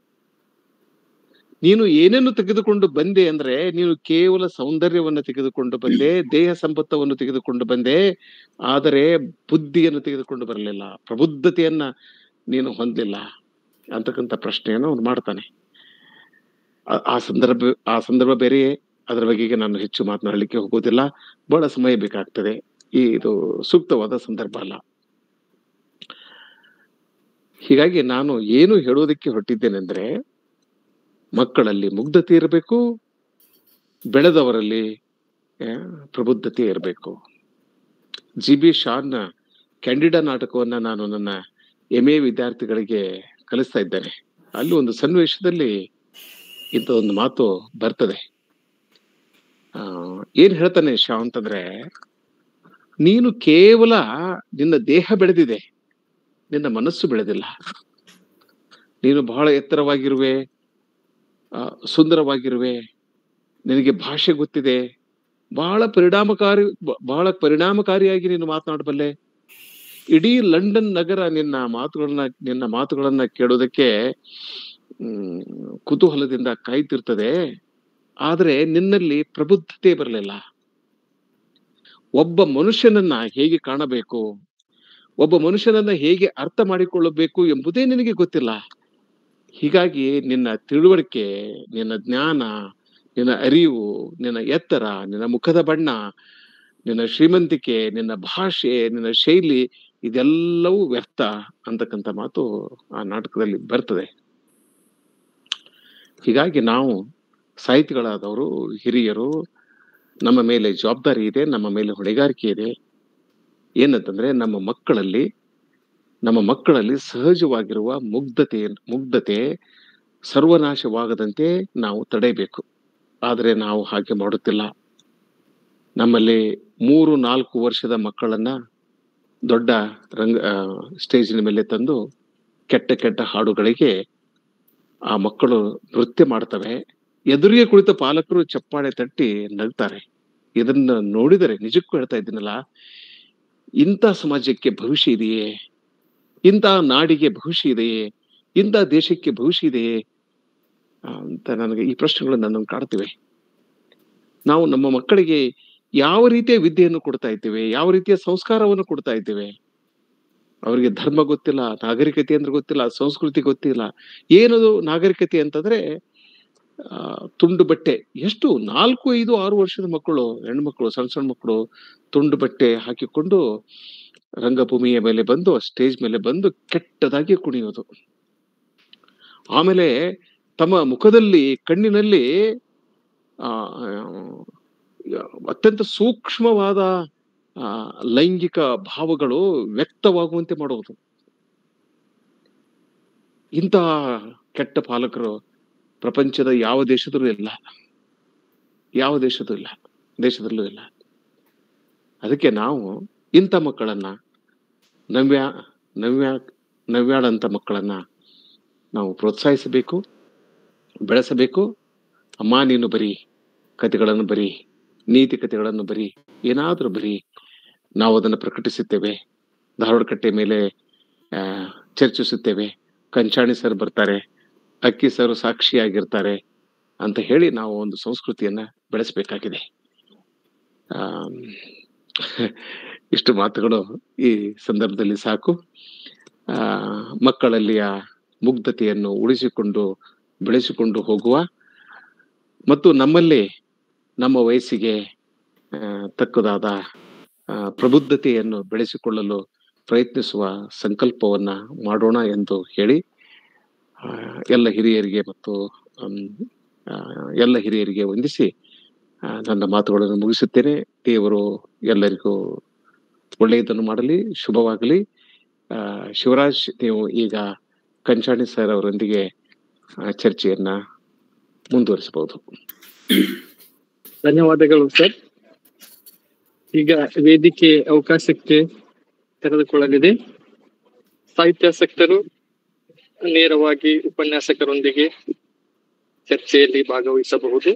ನೀನು ಏನೇನು ತೆಗೆದುಕೊಂಡು ಬಂದೆ ಅಂದ್ರೆ ನೀನು ಕೇವಲ ಸೌಂದರ್ಯವನ್ನು ತೆಗೆದುಕೊಂಡು ಬಂದೆ ದೇಹ ಸಂಪತ್ತವನ್ನು ತೆಗೆದುಕೊಂಡು ಬಂದೆ ಆದರೆ ಬುದ್ಧಿಯನ್ನು ತೆಗೆದುಕೊಂಡು ಬರಲಿಲ್ಲ ಪ್ರಬುದ್ಧತೆಯನ್ನ ನೀನು ಹೊಂದಿಲ್ಲ ಅಂತಕ್ಕಂಥ ಪ್ರಶ್ನೆಯನ್ನು ಅವನು ಮಾಡ್ತಾನೆ ಆ- ಆ ಸಂದರ್ಭ ಆ ಸಂದರ್ಭ ಬೇರೆಯೇ ಅದರ ಬಗೆಗೆ ನಾನು ಹೆಚ್ಚು ಮಾತನಾಡಲಿಕ್ಕೆ ಹೋಗೋದಿಲ್ಲ ಬಹಳ ಸಮಯ ಬೇಕಾಗ್ತದೆ ಈ ಇದು ಸೂಕ್ತವಾದ ಸಂದರ್ಭ ಅಲ್ಲ ಹೀಗಾಗಿ ನಾನು ಏನು ಹೇಳೋದಕ್ಕೆ ಹೊರಟಿದ್ದೇನೆಂದ್ರೆ ಮಕ್ಕಳಲ್ಲಿ ಮುಗ್ಧತೆ ಇರಬೇಕು ಬೆಳೆದವರಲ್ಲಿ ಆ, ಪ್ರಬುದ್ಧತೆ ಇರಬೇಕು ಜಿ ಬಿ ಶಾನ್ನ ಕ್ಯಾಂಡಿಡಾ ನಾಟಕವನ್ನ ನಾನು ನನ್ನ ಎಂ ಎ ವಿದ್ಯಾರ್ಥಿಗಳಿಗೆ ಕಲಿಸ್ತಾ ಇದ್ದೇನೆ ಅಲ್ಲಿ ಒಂದು ಸನ್ನಿವೇಶದಲ್ಲಿ ಇಂಥ ಒಂದು ಮಾತು ಬರ್ತದೆ ಆ, ಏನ್ ಹೇಳ್ತಾನೆ ಶಾ ಅಂತಂದ್ರೆ ನೀನು ಕೇವಲ ನಿನ್ನ ದೇಹ ಬೆಳೆದಿದೆ ನಿನ್ನ ಮನಸ್ಸು ಬೆಳೆದಿಲ್ಲ ನೀನು ಬಹಳ ಎತ್ತರವಾಗಿರುವೆ ಆ, ಸುಂದರವಾಗಿರುವೆ ನಿನಗೆ ಭಾಷೆ ಗೊತ್ತಿದೆ ಬಹಳ ಪರಿಣಾಮಕಾರಿ ಬ- ಬಹಳ ಪರಿಣಾಮಕಾರಿಯಾಗಿ ನೀನು ಮಾತನಾಡಬಲ್ಲೆ ಇಡೀ ಲಂಡನ್ ನಗರ ನಿನ್ನ ಮಾತುಗಳನ್ನ ನಿನ್ನ ಮಾತುಗಳನ್ನ ಕೇಳೋದಕ್ಕೆ ಹ್ಮ್ ಕುತೂಹಲದಿಂದ ಕಾಯ್ತಿರ್ತದೆ ಆದ್ರೆ ನಿನ್ನಲ್ಲಿ ಪ್ರಬುದ್ಧತೆ ಬರಲಿಲ್ಲ ಒಬ್ಬ ಮನುಷ್ಯನನ್ನ ಹೇಗೆ ಕಾಣಬೇಕು ಒಬ್ಬ ಮನುಷ್ಯನನ್ನ ಹೇಗೆ ಅರ್ಥ ಮಾಡಿಕೊಳ್ಳಬೇಕು ಎಂಬುದೇ ನಿನಗೆ ಗೊತ್ತಿಲ್ಲ ಹೀಗಾಗಿ ನಿನ್ನ ತಿಳುವಳಿಕೆ ನಿನ್ನ ಜ್ಞಾನ ನಿನ್ನ ಅರಿವು ನಿನ್ನ ಎತ್ತರ ನಿನ್ನ ಮುಖದ ಬಣ್ಣ ನಿನ್ನ ಶ್ರೀಮಂತಿಕೆ ನಿನ್ನ ಭಾಷೆ ನಿನ್ನ ಶೈಲಿ ಇದೆಲ್ಲವೂ ವ್ಯರ್ಥ ಅಂತಕ್ಕಂಥ ಮಾತು ಆ ನಾಟಕದಲ್ಲಿ ಬರ್ತದೆ ಹೀಗಾಗಿ ನಾವು ಸಾಹಿತಿಗಳಾದವರು ಹಿರಿಯರು ನಮ್ಮ ಮೇಲೆ ಜವಾಬ್ದಾರಿ ಇದೆ ನಮ್ಮ ಮೇಲೆ ಹೊಣೆಗಾರಿಕೆ ಇದೆ ಏನಂತಂದ್ರೆ ನಮ್ಮ ಮಕ್ಕಳಲ್ಲಿ ನಮ್ಮ ಮಕ್ಕಳಲ್ಲಿ ಸಹಜವಾಗಿರುವ ಮುಗ್ಧತೆ ಮುಗ್ಧತೆ ಸರ್ವನಾಶವಾಗದಂತೆ ನಾವು ತಡೆಯಬೇಕು ಆದರೆ ನಾವು ಹಾಗೆ ಮಾಡುತ್ತಿಲ್ಲ ನಮ್ಮಲ್ಲಿ ಮೂರು ನಾಲ್ಕು ವರ್ಷದ ಮಕ್ಕಳನ್ನ ದೊಡ್ಡ ರಂಗ ಸ್ಟೇಜಿನ ಮೇಲೆ ತಂದು ಕೆಟ್ಟ ಕೆಟ್ಟ ಹಾಡುಗಳಿಗೆ ಆ ಮಕ್ಕಳು ನೃತ್ಯ ಮಾಡ್ತವೆ ಎದುರಿಗೆ ಕುಳಿತ ಪಾಲಕರು ಚಪ್ಪಾಳೆ ತಟ್ಟಿ ನಗ್ತಾರೆ ಇದನ್ನ ನೋಡಿದರೆ ನಿಜಕ್ಕೂ ಹೇಳ್ತಾ ಇದ್ದೀನಲ್ಲ ಇಂಥ ಸಮಾಜಕ್ಕೆ ಭವಿಷ್ಯ ಇದೆಯೇ ಇಂಥ ನಾಡಿಗೆ ಭವಿಷ್ಯ ಇದೆಯೇ ಇಂಥ ದೇಶಕ್ಕೆ ಭವಿಷ್ಯ ಇದೆಯೇ ಆ, ಅಂತ ನನಗೆ ಈ ಪ್ರಶ್ನೆಗಳು ನನ್ನನ್ನು ಕಾಡ್ತಿವೆ ನಾವು ನಮ್ಮ ಮಕ್ಕಳಿಗೆ ಯಾವ ರೀತಿಯ ವಿದ್ಯೆಯನ್ನು ಕೊಡ್ತಾ ಇದ್ದೇವೆ ಯಾವ ರೀತಿಯ ಸಂಸ್ಕಾರವನ್ನು ಕೊಡ್ತಾ ಇದ್ದೇವೆ ಅವರಿಗೆ ಧರ್ಮ ಗೊತ್ತಿಲ್ಲ ನಾಗರಿಕತೆ ಅಂದ್ರೆ ಗೊತ್ತಿಲ್ಲ ಸಂಸ್ಕೃತಿ ಗೊತ್ತಿಲ್ಲ ಏನದು ನಾಗರಿಕತೆ ಅಂತಂದ್ರೆ ಆ, ತುಂಡು ಬಟ್ಟೆ ಎಷ್ಟು ನಾಲ್ಕು ಐದು ಆರು ವರ್ಷದ ಮಕ್ಕಳು ಹೆಣ್ಮಕ್ಳು ಸಣ್ಣ ಸಣ್ಣ ಮಕ್ಕಳು ತುಂಡು ಬಟ್ಟೆ ಹಾಕಿಕೊಂಡು ರಂಗಭೂಮಿಯ ಮೇಲೆ ಬಂದು ಸ್ಟೇಜ್ ಮೇಲೆ ಬಂದು ಕೆಟ್ಟದಾಗಿ ಕುಣಿಯೋದು ಆಮೇಲೆ ತಮ್ಮ ಮುಖದಲ್ಲಿ ಕಣ್ಣಿನಲ್ಲಿ ಆ ಅತ್ಯಂತ ಸೂಕ್ಷ್ಮವಾದ ಆ, ಲೈಂಗಿಕ ಭಾವಗಳು ವ್ಯಕ್ತವಾಗುವಂತೆ ಮಾಡುವುದು ಇಂತಹ ಕೆಟ್ಟ ಪಾಲಕರು ಪ್ರಪಂಚದ ಯಾವ ದೇಶದಲ್ಲೂ ಇಲ್ಲ ಯಾವ ದೇಶದಲ್ಲೂ ಇಲ್ಲ ದೇಶದಲ್ಲೂ ಇಲ್ಲ ಅದಕ್ಕೆ ನಾವು ಇಂಥ ಮಕ್ಕಳನ್ನ ನವ್ಯ ನವ್ಯ ನವ್ಯಾಳಂತ ಮಕ್ಕಳನ್ನ ನಾವು ಪ್ರೋತ್ಸಾಹಿಸಬೇಕು ಬೆಳೆಸಬೇಕು ಅಮ್ಮ ನೀನು ಬರೀ ಕಥೆಗಳನ್ನು ಬರೀ ನೀತಿ ಕಥೆಗಳನ್ನು ಬರೀ ಏನಾದರೂ ಬರೀ ನಾವು ಅದನ್ನು ಪ್ರಕಟಿಸುತ್ತೇವೆ ಧಾರವಾಡ ಕಟ್ಟೆ ಮೇಲೆ ಆ, ಚರ್ಚಿಸುತ್ತೇವೆ ಕಂಚಾಣಿ ಸರ್ ಬರ್ತಾರೆ ಅಕ್ಕಿ ಸರ್ ಸಾಕ್ಷಿಯಾಗಿರ್ತಾರೆ ಅಂತ ಹೇಳಿ ನಾವು ಒಂದು ಸಂಸ್ಕೃತಿಯನ್ನ ಬೆಳೆಸಬೇಕಾಗಿದೆ ಆಮ್, ಇಷ್ಟು ಮಾತುಗಳು ಈ ಸಂದರ್ಭದಲ್ಲಿ ಸಾಕು ಆ ಮಕ್ಕಳಲ್ಲಿಯ ಮುಗ್ಧತೆಯನ್ನು ಉಳಿಸಿಕೊಂಡು ಬೆಳೆಸಿಕೊಂಡು ಹೋಗುವ ಮತ್ತು ನಮ್ಮಲ್ಲಿ ನಮ್ಮ ವಯಸ್ಸಿಗೆ ಆ, ತಕ್ಕದಾದ ಆ, ಪ್ರಬುದ್ಧತೆಯನ್ನು ಬೆಳೆಸಿಕೊಳ್ಳಲು ಪ್ರಯತ್ನಿಸುವ ಸಂಕಲ್ಪವನ್ನ ಮಾಡೋಣ ಎಂದು ಹೇಳಿ ಆ, ಎಲ್ಲ ಹಿರಿಯರಿಗೆ ಮತ್ತು ಹ್ಮ್, ಆ, ಎಲ್ಲ ಹಿರಿಯರಿಗೆ ವಂದಿಸಿ ಆ, ನನ್ನ ಮಾತುಗಳನ್ನು ಮುಗಿಸುತ್ತೇನೆ ದೇವರು ಎಲ್ಲರಿಗೂ ಒಳ್ಳೆಯದನ್ನು ಮಾಡಲಿ ಶುಭವಾಗಲಿ ಆ, ಶಿವರಾಜ್ ನೀವು ಈಗ ಕಂಚಾಣಿ ಸರ್ ಅವರೊಂದಿಗೆ ಆ, ಚರ್ಚೆಯನ್ನ ಮುಂದುವರಿಸಬಹುದು ಧನ್ಯವಾದಗಳು ಸರ್ ಈಗ ವೇದಿಕೆ ಅವಕಾಶಕ್ಕೆ ತೆರೆದುಕೊಳ್ಳಲಿದೆ ಸಾಹಿತ್ಯಾಸಕ್ತರು ನೇರವಾಗಿ ಉಪನ್ಯಾಸಕರೊಂದಿಗೆ ಚರ್ಚೆಯಲ್ಲಿ ಭಾಗವಹಿಸಬಹುದು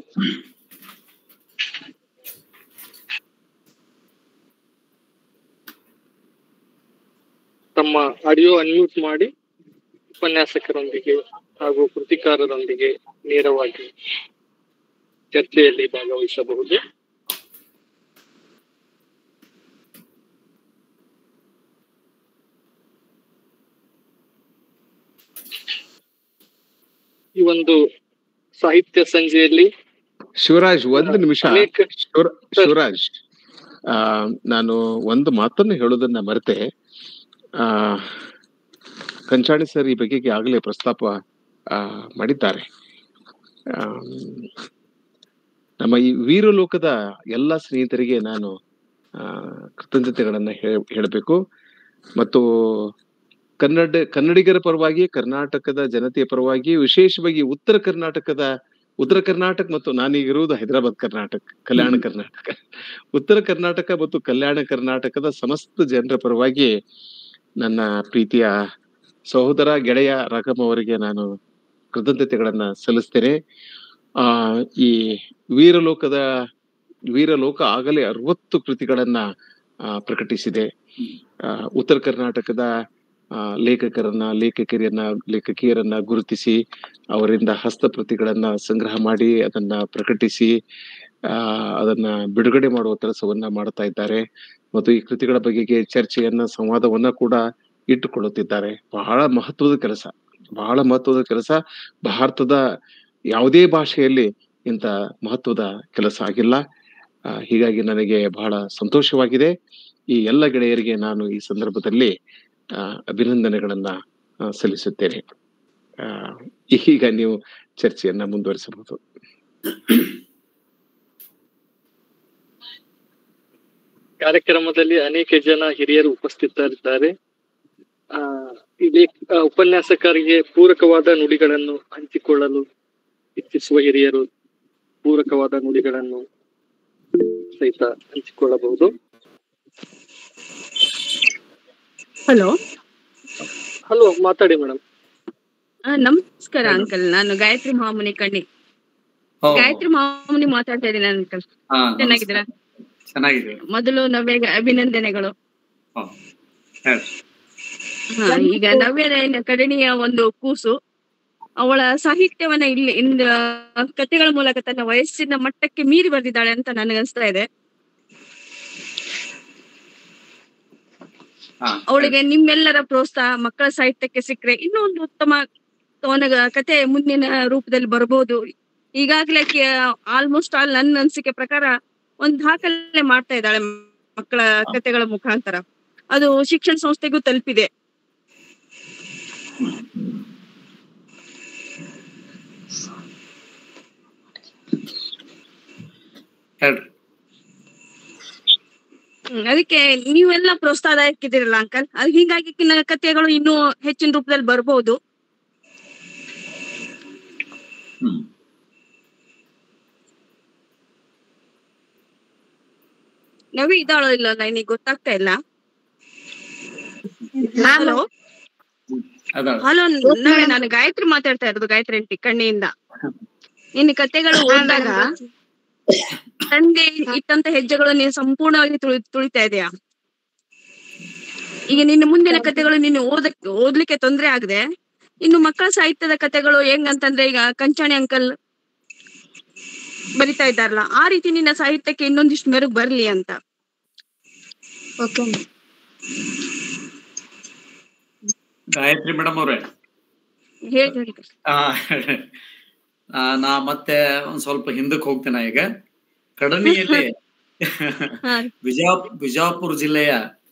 ತಮ್ಮ ಆಡಿಯೋ ಅನ್ಮ್ಯೂಟ್ ಮಾಡಿ ಉಪನ್ಯಾಸಕರೊಂದಿಗೆ ಹಾಗೂ ಕೃತಿಕಾರರೊಂದಿಗೆ ನೇರವಾಗಿ ಚರ್ಚೆಯಲ್ಲಿ ಭಾಗವಹಿಸಬಹುದು ಈ ಒಂದು ಸಾಹಿತ್ಯ ಸಂಜೆಯಲ್ಲಿ ಶಿವರಾಜ್ ಒಂದು ನಿಮಿಷ ಅನೇಕ ಶಿವರ- ಶಿವರಾಜ್ ಆ ನಾನು ಒಂದು ಮಾತನ್ನು ಹೇಳೋದನ್ನ ಮರೆತೆ ಆ ಕಂಚಾಣಿ ಸರ್ ಈ ಬಗೆಗೆ ಆಗಲೇ ಪ್ರಸ್ತಾಪ ಆ, ಮಾಡಿದ್ದಾರೆ ಆಮ್, ನಮ್ಮ ಈ ವೀರಲೋಕದ ಎಲ್ಲ ಸ್ನೇಹಿತರಿಗೆ ನಾನು ಆ, ಕೃತಜ್ಞತೆಗಳನ್ನ ಹೇ- ಹೇಳಬೇಕು ಮತ್ತು ಕನ್ನಡ ಕನ್ನಡಿಗರ ಪರವಾಗಿ ಕರ್ನಾಟಕದ ಜನತೆಯ ಪರವಾಗಿ ವಿಶೇಷವಾಗಿ ಉತ್ತರ ಕರ್ನಾಟಕದ ಉತ್ತರ ಕರ್ನಾಟಕ ಮತ್ತು ನಾನೀಗಿರುವುದು ಹೈದರಾಬಾದ್ ಕರ್ನಾಟಕ ಕಲ್ಯಾಣ ಕರ್ನಾಟಕ ಉತ್ತರ ಕರ್ನಾಟಕ ಮತ್ತು ಕಲ್ಯಾಣ ಕರ್ನಾಟಕದ ಸಮಸ್ತ ಜನರ ಪರವಾಗಿ ನನ್ನ ಪ್ರೀತಿಯ ಸಹೋದರ ಗೆಳೆಯ ರಾಘಮ್ ಅವರಿಗೆ ನಾನು ಕೃತಜ್ಞತೆಗಳನ್ನ ಸಲ್ಲಿಸ್ತೇನೆ ಆ ಈ ವೀರಲೋಕದ ವೀರಲೋಕ ಆಗಲೇ ಅರವತ್ತು ಕೃತಿಗಳನ್ನ ಆ, ಪ್ರಕಟಿಸಿದೆ ಆ, ಉತ್ತರ ಕರ್ನಾಟಕದ ಆ, ಲೇಖಕರನ್ನ ಲೇಖಕಿಯರನ್ನ ಲೇಖಕಿಯರನ್ನ ಗುರುತಿಸಿ ಅವರಿಂದ ಹಸ್ತಪ್ರತಿಗಳನ್ನ ಸಂಗ್ರಹ ಮಾಡಿ ಅದನ್ನ ಪ್ರಕಟಿಸಿ ಆ, ಅದನ್ನ ಬಿಡುಗಡೆ ಮಾಡುವ ಕೆಲಸವನ್ನ ಮಾಡ್ತಾ ಇದ್ದಾರೆ ಮತ್ತು ಈ ಕೃತಿಗಳ ಬಗೆಗೆ ಚರ್ಚೆಯನ್ನ ಸಂವಾದವನ್ನ ಕೂಡ ಇಟ್ಟುಕೊಳ್ಳುತ್ತಿದ್ದಾರೆ ಬಹಳ ಮಹತ್ವದ ಕೆಲಸ ಬಹಳ ಮಹತ್ವದ ಕೆಲಸ ಭಾರತದ ಯಾವುದೇ ಭಾಷೆಯಲ್ಲಿ ಇಂಥ ಮಹತ್ವದ ಕೆಲಸ ಆಗಿಲ್ಲ ಆ, ಹೀಗಾಗಿ ನನಗೆ ಬಹಳ ಸಂತೋಷವಾಗಿದೆ ಈ ಎಲ್ಲ ಗೆಳೆಯರಿಗೆ ನಾನು ಈ ಸಂದರ್ಭದಲ್ಲಿ ಆ, ಅಭಿನಂದನೆಗಳನ್ನ ಆ, ಸಲ್ಲಿಸುತ್ತೇನೆ ಆ, ಈಗ ನೀವು ಚರ್ಚೆಯನ್ನ ಮುಂದುವರಿಸಬಹುದು ಕಾರ್ಯಕ್ರಮದಲ್ಲಿ ಅನೇಕ ಜನ ಹಿರಿಯರು ಉಪಸ್ಥಿತರಿದ್ದಾರೆ ಆ ಇಲ್ಲಿ ಆ, ಉಪನ್ಯಾಸಕರಿಗೆ ಪೂರಕವಾದ ನುಡಿಗಳನ್ನು ಹಂಚಿಕೊಳ್ಳಲು ಇಚ್ಛಿಸುವ ಹಿರಿಯರು ಪೂರಕವಾದ ನುಡಿಗಳನ್ನು ಸಹಿತ ಹಂಚಿಕೊಳ್ಳಬಹುದು ಹಲೋ ಹಲೋ ಮಾತಾಡಿ ಮೇಡಮ್ ನಮಸ್ಕಾರ ಅಂಕಲ್ ನಾನು ಗಾಯತ್ರಿ ಮಹಾಮುನಿ ಕಣ್ಣಿ ಹೋ, ಗಾಯತ್ರಿ ಮಹಾಮುನಿ ಮಾತಾಡ್ತಾ ಇದ್ದೀನಿ ಅಂಕಲ್ ಹಾ, ಚೆನ್ನಾಗಿದ್ದೀರಾ ಚೆನ್ನಾಗಿದೆ ಮೊದಲು ನವ್ಯಗೆ ಅಭಿನಂದನೆಗಳು ಹೋ, ಹೇಳಿ. ಹಾ, ಈಗ ನವ್ಯ ಕರಣಿಯ ಒಂದು ಕೂಸು ಅವಳ ಸಾಹಿತ್ಯವನ್ನ ಇಲ್ಲಿ ಇಂದ ಕಥೆಗಳ ಮೂಲಕ ತನ್ನ ವಯಸ್ಸಿನ ಮಟ್ಟಕ್ಕೆ ಮೀರಿ ಬರೆದಿದ್ದಾಳೆ ಅಂತ ನನಗನ್ಸ್ತಾ ಇದೆ ಹಾ, ಅವಳಿಗೆ ನಿಮ್ಮೆಲ್ಲರ ಪ್ರೋತ್ಸಾಹ ಮಕ್ಕಳ ಸಾಹಿತ್ಯಕ್ಕೆ ಸಿಕ್ಕರೆ ಇನ್ನೂ ಒಂದು ಉತ್ತಮ ಅವನ ಕತೆ ಮುಂದಿನ ರೂಪದಲ್ಲಿ ಬರಬಹುದು ಈಗಾಗಲೇ ಆಲ್ಮೋಸ್ಟ್ ಆಲ್ ನನ್ನ ಅನಿಸಿಕೆ ಪ್ರಕಾರ ಒಂದ್ ದಾಖಲೆ ಮಾಡ್ತಾ ಇದ್ದಾಳೆ ಮಕ್ಕಳ ಕತೆಗಳ ಮುಖಾಂತರ ಅದು ಶಿಕ್ಷಣ ಸಂಸ್ಥೆಗೂ ತಲುಪಿದೆ ಹೇಳ್ರಿ ಹ್ಮ್, ಅದಕ್ಕೆ ನೀವೆಲ್ಲ ಪ್ರೋತ್ಸಾಹದಾಯಕಿದ್ದೀರಲ್ಲ ಅಂಕಲ್ ಅದು ಹೀಗಾಗಿ ಕಿನ್ನ ಕಥೆಗಳು ಇನ್ನೂ ಹೆಚ್ಚಿನ ರೂಪದಲ್ಲಿ ಬರ್ಬೋದು ಹ್ಮ್ ನವಿ ಇದ್ದಾಳೋ ಇಲ್ಲ ನನಗೆ ಗೊತ್ತಾಗ್ತಾ ಇಲ್ಲ ಹಾ, ಹಲೋ ಅದಾಳ ಹಲೋ ನವ್ಯ ನಾನು ಗಾಯತ್ರಿ ಮಾತಾಡ್ತಾ ಇರೋದು ಗಾಯತ್ರಿ ಅಂಟಿ ಕಣ್ಣಿಯಿಂದ ನಿನ್ನ ಕತೆಗಳು ಓದಿದಾಗ ತಂದೆ ಇಟ್ಟಂತ ಹೆಜ್ಜೆಗಳು ನೀನು ಸಂಪೂರ್ಣವಾಗಿ ತುಳಿ ತುಳಿತಾ ಇದೆಯಾ ಈಗ ನಿನ್ನ ಮುಂದಿನ ಕತೆಗಳು ನೀನು ಓದಕ್ ಓದ್ಲಿಕ್ಕೆ ತೊಂದ್ರೆ ಆಗದೆ ಇನ್ನು ಮಕ್ಕಳ ಸಾಹಿತ್ಯದ ಕತೆಗಳು ಹೆಂಗಂತಂದ್ರೆ ಈಗ ಕಂಚಾಣಿ ಅಂಕಲ್ ಬರಿತಾ ಇದ್ದಾರಲ್ಲ ಆ ರೀತಿ ನಿನ್ನ ಸಾಹಿತ್ಯಕ್ಕೆ ಇನ್ನೊಂದಿಷ್ಟು ಮೆರುಗು ಬರ್ಲಿ ಅಂತ ಓಕೆ ಗಾಯತ್ರಿ ಮೇಡಮ್ ಅವ್ರೆ ಹೇಳಿ ಹೇಳಿ ಆ, ಆ, ನಾ ಮತ್ತೆ ಒಂದ್ ಸ್ವಲ್ಪ ಹಿಂದಕ್ಕೆ ಹೋಗ್ತೇನೆ ಈಗ ಕಡನಿಯಲ್ಲಿ ಹಾ ಬಿಜಾ ಬಿಜಾಪುರ ಜಿಲ್ಲೆಯ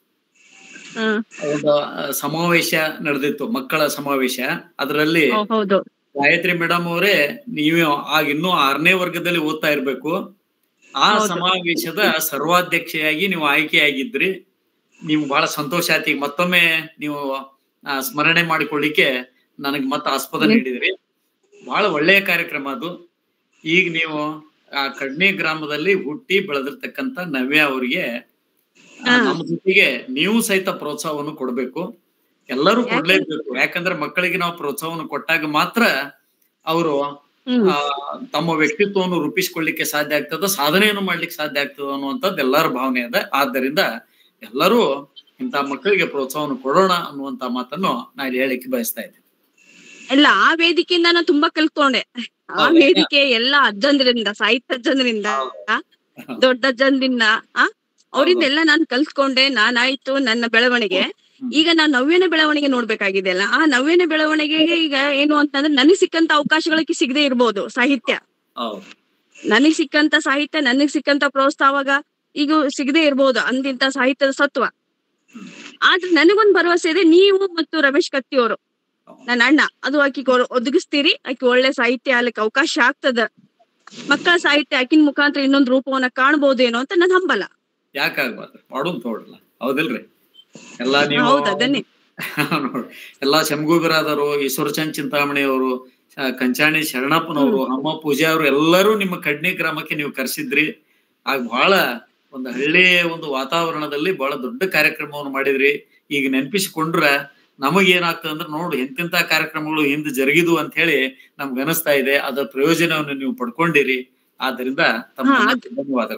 ಹಾ ಒಂದು ಆ, ಸಮಾವೇಶ ನಡೆದಿತ್ತು ಮಕ್ಕಳ ಸಮಾವೇಶ ಅದರಲ್ಲಿ ಹೌ- ಹೌದು ಗಾಯತ್ರಿ ಮೇಡಮ್ ಅವರೇ ನೀವು ಆಗ ಇನ್ನೂ ಆರನೇ ವರ್ಗದಲ್ಲಿ ಓದ್ತಾ ಇರ್ಬೇಕು ಆ ಹೌದು. ಸಮಾವೇಶದ ಸರ್ವಾಧ್ಯಕ್ಷೆಯಾಗಿ ನೀವು ಆಯ್ಕೆಯಾಗಿದ್ರಿ ನೀವು ಬಹಳ ಸಂತೋಷ ಆಯ್ತು ಈಗ ಮತ್ತೊಮ್ಮೆ ನೀವು ಆ, ಸ್ಮರಣೆ ಮಾಡಿಕೊಳ್ಳಿಕ್ಕೆ ನನಗೆ ಮತ್ತೆ ಆಸ್ಪದ ಹ್ಮ್. ನೀಡಿದ್ರಿ ಬಹಳ ಒಳ್ಳೆಯ ಕಾರ್ಯಕ್ರಮ ಅದು ಈಗ ನೀವು ಆ ಕಡ್ನಿ ಗ್ರಾಮದಲ್ಲಿ ಹುಟ್ಟಿ ಬೆಳೆದಿರ್ತಕ್ಕಂತ ನವ್ಯ ಅವರಿಗೆ ಆ, ಹಾ. ನಮ್ಮ ಜೊತೆಗೆ ನೀವು ಸಹಿತ ಪ್ರೋತ್ಸಾಹವನ್ನು ಕೊಡ್ಬೇಕು ಎಲ್ಲರೂ ಯಾಕೆ? ಕೊಡ್ಲೇಬೇಕು ಯಾಕಂದ್ರೆ ಮಕ್ಕಳಿಗೆ ನಾವು ಪ್ರೋತ್ಸಾಹವನ್ನು ಕೊಟ್ಟಾಗ ಮಾತ್ರ ಅವರು ಹ್ಮ್ ಆ, ತಮ್ಮ ವ್ಯಕ್ತಿತ್ವವನ್ನು ರೂಪಿಸಿಕೊಳ್ಳಿಕ್ಕೆ ಸಾಧ್ಯ ಆಗ್ತದ ಸಾಧನೆಯನ್ನು ಮಾಡ್ಲಿಕ್ಕೆ ಸಾಧ್ಯ ಆಗ್ತದ ಅನ್ನುವಂಥದ್ದು ಎಲ್ಲರ ಭಾವನೆ ಅದ ಆದ್ದರಿಂದ ಎಲ್ಲರೂ ಇಂಥ ಮಕ್ಕಳಿಗೆ ಪ್ರೋತ್ಸಾಹವನ್ನು ಕೊಡೋಣ ಅನ್ನುವಂತ ಮಾತನ್ನು ನಾನು ಹೇಳಿಕ್ಕೆ ಬಯಸ್ತಾ ಇದ್ದೆ ಇಲ್ಲ ಆ ವೇದಿಕೆಯಿಂದ ನಾನು ತುಂಬಾ ಕಲ್ತ್ಕೊಂಡೆ ಆ ಹೌದಾ? ವೇದಿಕೆ ಎಲ್ಲ ಅಜ್ಜಂದ್ರಿಂದ ಸಾಹಿತ್ಯ ಅಜ್ಜಂದ್ರಿಂದ ದೊಡ್ಡ ಅಜ್ಜಂದ್ರಿಂದ ಆ ಅವರಿಂದ ಎಲ್ಲ ನಾನು ಕಲ್ತ್ಕೊಂಡೆ ನಾನಾಯ್ತು ನನ್ನ ಬೆಳವಣಿಗೆ ಹ್ಮ್. ಈಗ ನಾನ್ ನವ್ಯನ ಬೆಳವಣಿಗೆ ನೋಡ್ಬೇಕಾಗಿದೆ ಅಲ್ಲ ಆ ನವ್ಯನ ಬೆಳವಣಿಗೆಗೆ ಈಗ ಏನು ಅಂತಂದ್ರೆ ನನಗ್ ಸಿಕ್ಕಂತ ಅವಕಾಶಗಳಿಗೆ ಸಿಗದೆ ಇರ್ಬೋದು ಸಾಹಿತ್ಯ ಹೌದು ನನಗ್ ಸಿಕ್ಕಂತ ಸಾಹಿತ್ಯ ನನಗ್ ಸಿಕ್ಕಂತ ಪ್ರೋತ್ಸಾಹವಾಗ ಈಗ ಸಿಗದೆ ಇರ್ಬೋದು ಅಂದಿಂತ ಸಾಹಿತ್ಯದ ಸತ್ವ ಆದ್ರೆ ನನಗೊಂದ್ ಭರವಸೆ ಇದೆ ನೀವು ಮತ್ತು ರಮೇಶ್ ಕತ್ತಿ ಅವರು ನನ್ನ ಅಣ್ಣ ಅದು ಆಕಿಗೆ ಒ- ಒದಗಿಸ್ತೀರಿ ಆಕಿ ಒಳ್ಳೆ ಸಾಹಿತ್ಯ ಆಗ್ಲಿಕ್ಕೆ ಅವಕಾಶ ಆಗ್ತದ ಮಕ್ಕಳ ಸಾಹಿತ್ಯ ಆಕಿನ ಮುಖಾಂತರ ಇನ್ನೊಂದು ರೂಪವನ್ನ ಕಾಣ್ಬೋದೇನೋ ಅಂತ ನನ್ ಹಂಬಲ ಯಾಕಾಗ್ಬಾರ್ದು ಮಾಡೋನ್ ತಗೊಳ್ರಲ್ಲ ಹೌದಿಲ್ರಿ ಎಲ್ಲಾ ನೀವು ಹೌದು ಅದನ್ನೇ ನೋಡ್ರಿ ಎಲ್ಲಾ ಶಂಭುಬಿರಾದರು ಈಶ್ವರಚಂದ್ ಚಿಂತಾಮಣಿ ಅವರು ಕಂಚಾಣಿ ಶರಣಪ್ಪನವರು ಹಮ್ಮ ಪೂಜಾ ಅವರು ಎಲ್ಲರೂ ನಿಮ್ಮ ಕಡ್ನಿ ಗ್ರಾಮಕ್ಕೆ ನೀವು ಕರೆಸಿದ್ರಿ ಆಗ ಬಹಳ ಒಂದು ಹಳ್ಳಿಯ ಒಂದು ವಾತಾವರಣದಲ್ಲಿ ಬಹಳ ದೊಡ್ಡ ಕಾರ್ಯಕ್ರಮವನ್ನು ಮಾಡಿದ್ರಿ ಈಗ ನೆನಪಿಸಿಕೊಂಡ್ರ ನಮಗ್ ಏನಾಗ್ತದೆ ಅಂದ್ರೆ ನೋಡು ಎಂತೆಂತ ಕಾರ್ಯಕ್ರಮಗಳು ಹಿಂದೆ ಜರುಗಿದು ಅಂತ ಹೇಳಿ ನಮ್ಗೆ ಅನಿಸ್ತಾ ಇದೆ ಅದರ ಪ್ರಯೋಜನವನ್ನು ನೀವು ಪಡ್ಕೊಂಡಿರಿ ಆದ್ದರಿಂದ ತಮ್ಮ ಹಾ, ಅದ್- ಧನ್ಯವಾದಗಳು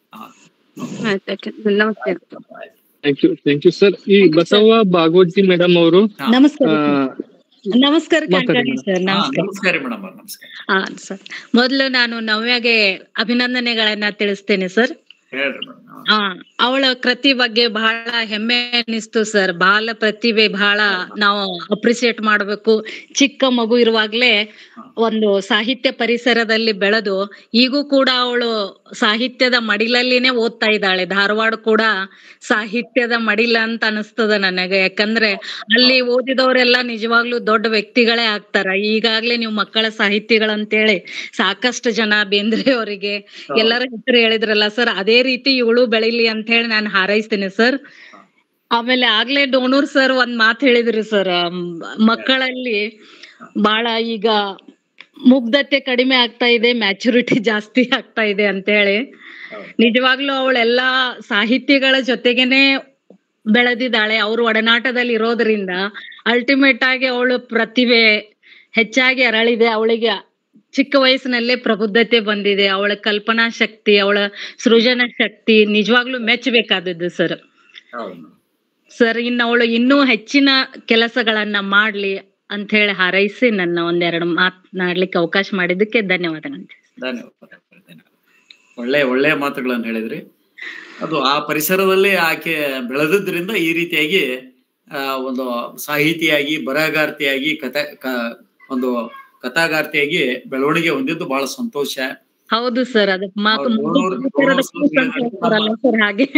ಆಯ್ತು ಆಯ್ತು. ನಮಸ್ತೆ thank you thank you sir ಈ Thank you, sir. Basava Bagoji madam ಅವರು ನಮಸ್ಕಾರ ಆ, ನಮಸ್ಕಾರ ಮಾತಾಡಿ ಕಾಂತಾಡಿ madam. ಸರ್ ಹಾ, ನಮಸ್ಕಾರ ನಮಸ್ಕಾರ ಮೇಡಮ್ ನಮಸ್ಕಾರ ಹಾ ಸರ್ ಮೊದಲು ನಾನು ನವ್ಯಾಗೆ ಅಭಿನಂದನೆಗಳನ್ನ ತಿಳಿಸ್ತೇನೆ ಸರ್ ಹೇಳ್ರಿ ಮೇಡಮ್ ಆ ಅವಳ ಕೃತಿ ಬಗ್ಗೆ ಬಹಳ ಹೆಮ್ಮೆ ಅನಿಸ್ತು ಸರ್ ಬಹಳ ಪ್ರತಿಭೆ ಬಹಳ ನಾವು ಅಪ್ರಿಸಿಯೇಟ್ ಮಾಡಬೇಕು ಚಿಕ್ಕ ಮಗು ಇರುವಾಗ್ಲೇ ಒಂದು ಸಾಹಿತ್ಯ ಪರಿಸರದಲ್ಲಿ ಬೆಳೆದು ಈಗೂ ಕೂಡ ಅವಳು ಸಾಹಿತ್ಯದ ಮಡಿಲಲ್ಲಿನೇ ಓದ್ತಾ ಇದ್ದಾಳೆ ಧಾರವಾಡ ಕೂಡ ಸಾಹಿತ್ಯದ ಮಡಿಲ ಅಂತ ಅನಿಸ್ತದ ನನಗೆ ಯಾಕಂದ್ರೆ ಅಲ್ಲಿ ಓದಿದವರೆಲ್ಲ ನಿಜವಾಗ್ಲೂ ದೊಡ್ಡ ವ್ಯಕ್ತಿಗಳೇ ಆಗ್ತಾರ ಈಗಾಗ್ಲೇ ನೀವು ಮಕ್ಕಳ ಸಾಹಿತಿಗಳಂತೇಳಿ ಸಾಕಷ್ಟು ಜನ ಬೇಂದ್ರೆ ಅವರಿಗೆ ಎಲ್ಲರ ಹೆಸರು ಹೇಳಿದ್ರಲ್ಲ ಸರ್ ಅದೇ ರೀತಿ ಇವಳು ಬೆಳಿಲಿ ಅಂತ ಹೇಳಿ ನಾನು ಹಾರೈಸ್ತೀನಿ ಸರ್ ಆಮೇಲೆ ಆಗ್ಲೇ ಡೋಣೂರ್ ಸರ್ ಒಂದ್ ಮಾತು ಹೇಳಿದ್ರಿ ಸರ್ ಮಕ್ಕಳಲ್ಲಿ ಬಹಳ ಈಗ ಮುಗ್ಧತೆ ಕಡಿಮೆ ಆಗ್ತಾ ಇದೆ ಮ್ಯಾಚುರಿಟಿ ಜಾಸ್ತಿ ಆಗ್ತಾ ಇದೆ ಅಂತ ಹೇಳಿ ನಿಜವಾಗ್ಲೂ ಅವಳೆಲ್ಲಾ ಸಾಹಿತ್ಯಗಳ ಜೊತೆಗೇನೆ ಬೆಳೆದಿದ್ದಾಳೆ ಅವ್ರ ಒಡನಾಟದಲ್ಲಿ ಇರೋದ್ರಿಂದ ಅಲ್ಟಿಮೇಟ್ ಆಗಿ ಅವಳು ಪ್ರತಿಭೆ ಹೆಚ್ಚಾಗಿ ಅರಳಿದೆ ಅವಳಿಗೆ ಚಿಕ್ಕ ವಯಸ್ಸಿನಲ್ಲೇ ಪ್ರಬುದ್ಧತೆ ಬಂದಿದೆ ಅವಳ ಕಲ್ಪನಾ ಶಕ್ತಿ ಅವಳ ಸೃಜನ ಶಕ್ತಿ ನಿಜವಾಗ್ಲೂ ಮೆಚ್ಚಬೇಕಾದದ್ದು ಸರ್ ಹೌದು ಸರ್ ಇನ್ನು ಅವಳು ಇನ್ನೂ ಹೆಚ್ಚಿನ ಕೆಲಸಗಳನ್ನ ಮಾಡ್ಲಿ ಅಂತ ಹೇಳಿ ಹಾರೈಸಿ ನನ್ನ ಒಂದೆರಡು ಮಾತನಾಡ್ಲಿಕ್ಕೆ ಅವಕಾಶ ಮಾಡಿದ್ದಕ್ಕೆ ಧನ್ಯವಾದಗಳು ಧನ್ಯವಾದ ಧನ್ಯವಾದ ಒಳ್ಳೆ ಒಳ್ಳೆ ಮಾತುಗಳನ್ನು ಹೇಳಿದ್ರಿ ಅದು ಆ ಪರಿಸರದಲ್ಲಿ ಆಕೆ ಬೆಳೆದಿದ್ರಿಂದ ಈ ರೀತಿಯಾಗಿ ಆ, ಒಂದು ಸಾಹಿತಿಯಾಗಿ ಬರಹಗಾರ್ತಿಯಾಗಿ ಕಥಾ ಕ- ಒಂದು ಕಥಾಗಾರ್ತಿಯಾಗಿ ಬೆಳವಣಿಗೆ ಹೊಂದಿದ್ದು ಬಹಳ ಸಂತೋಷ ಹೌದು ಸರ್ ಅದು ಮಾತು ಹೌದು, ನೋಡೋರು- ನೋಡೋರು ಸ್ವಲ್ಪ ಹೇಳ್ತಾರಲ್ಲ ಸರ್ ಹಾಗೆ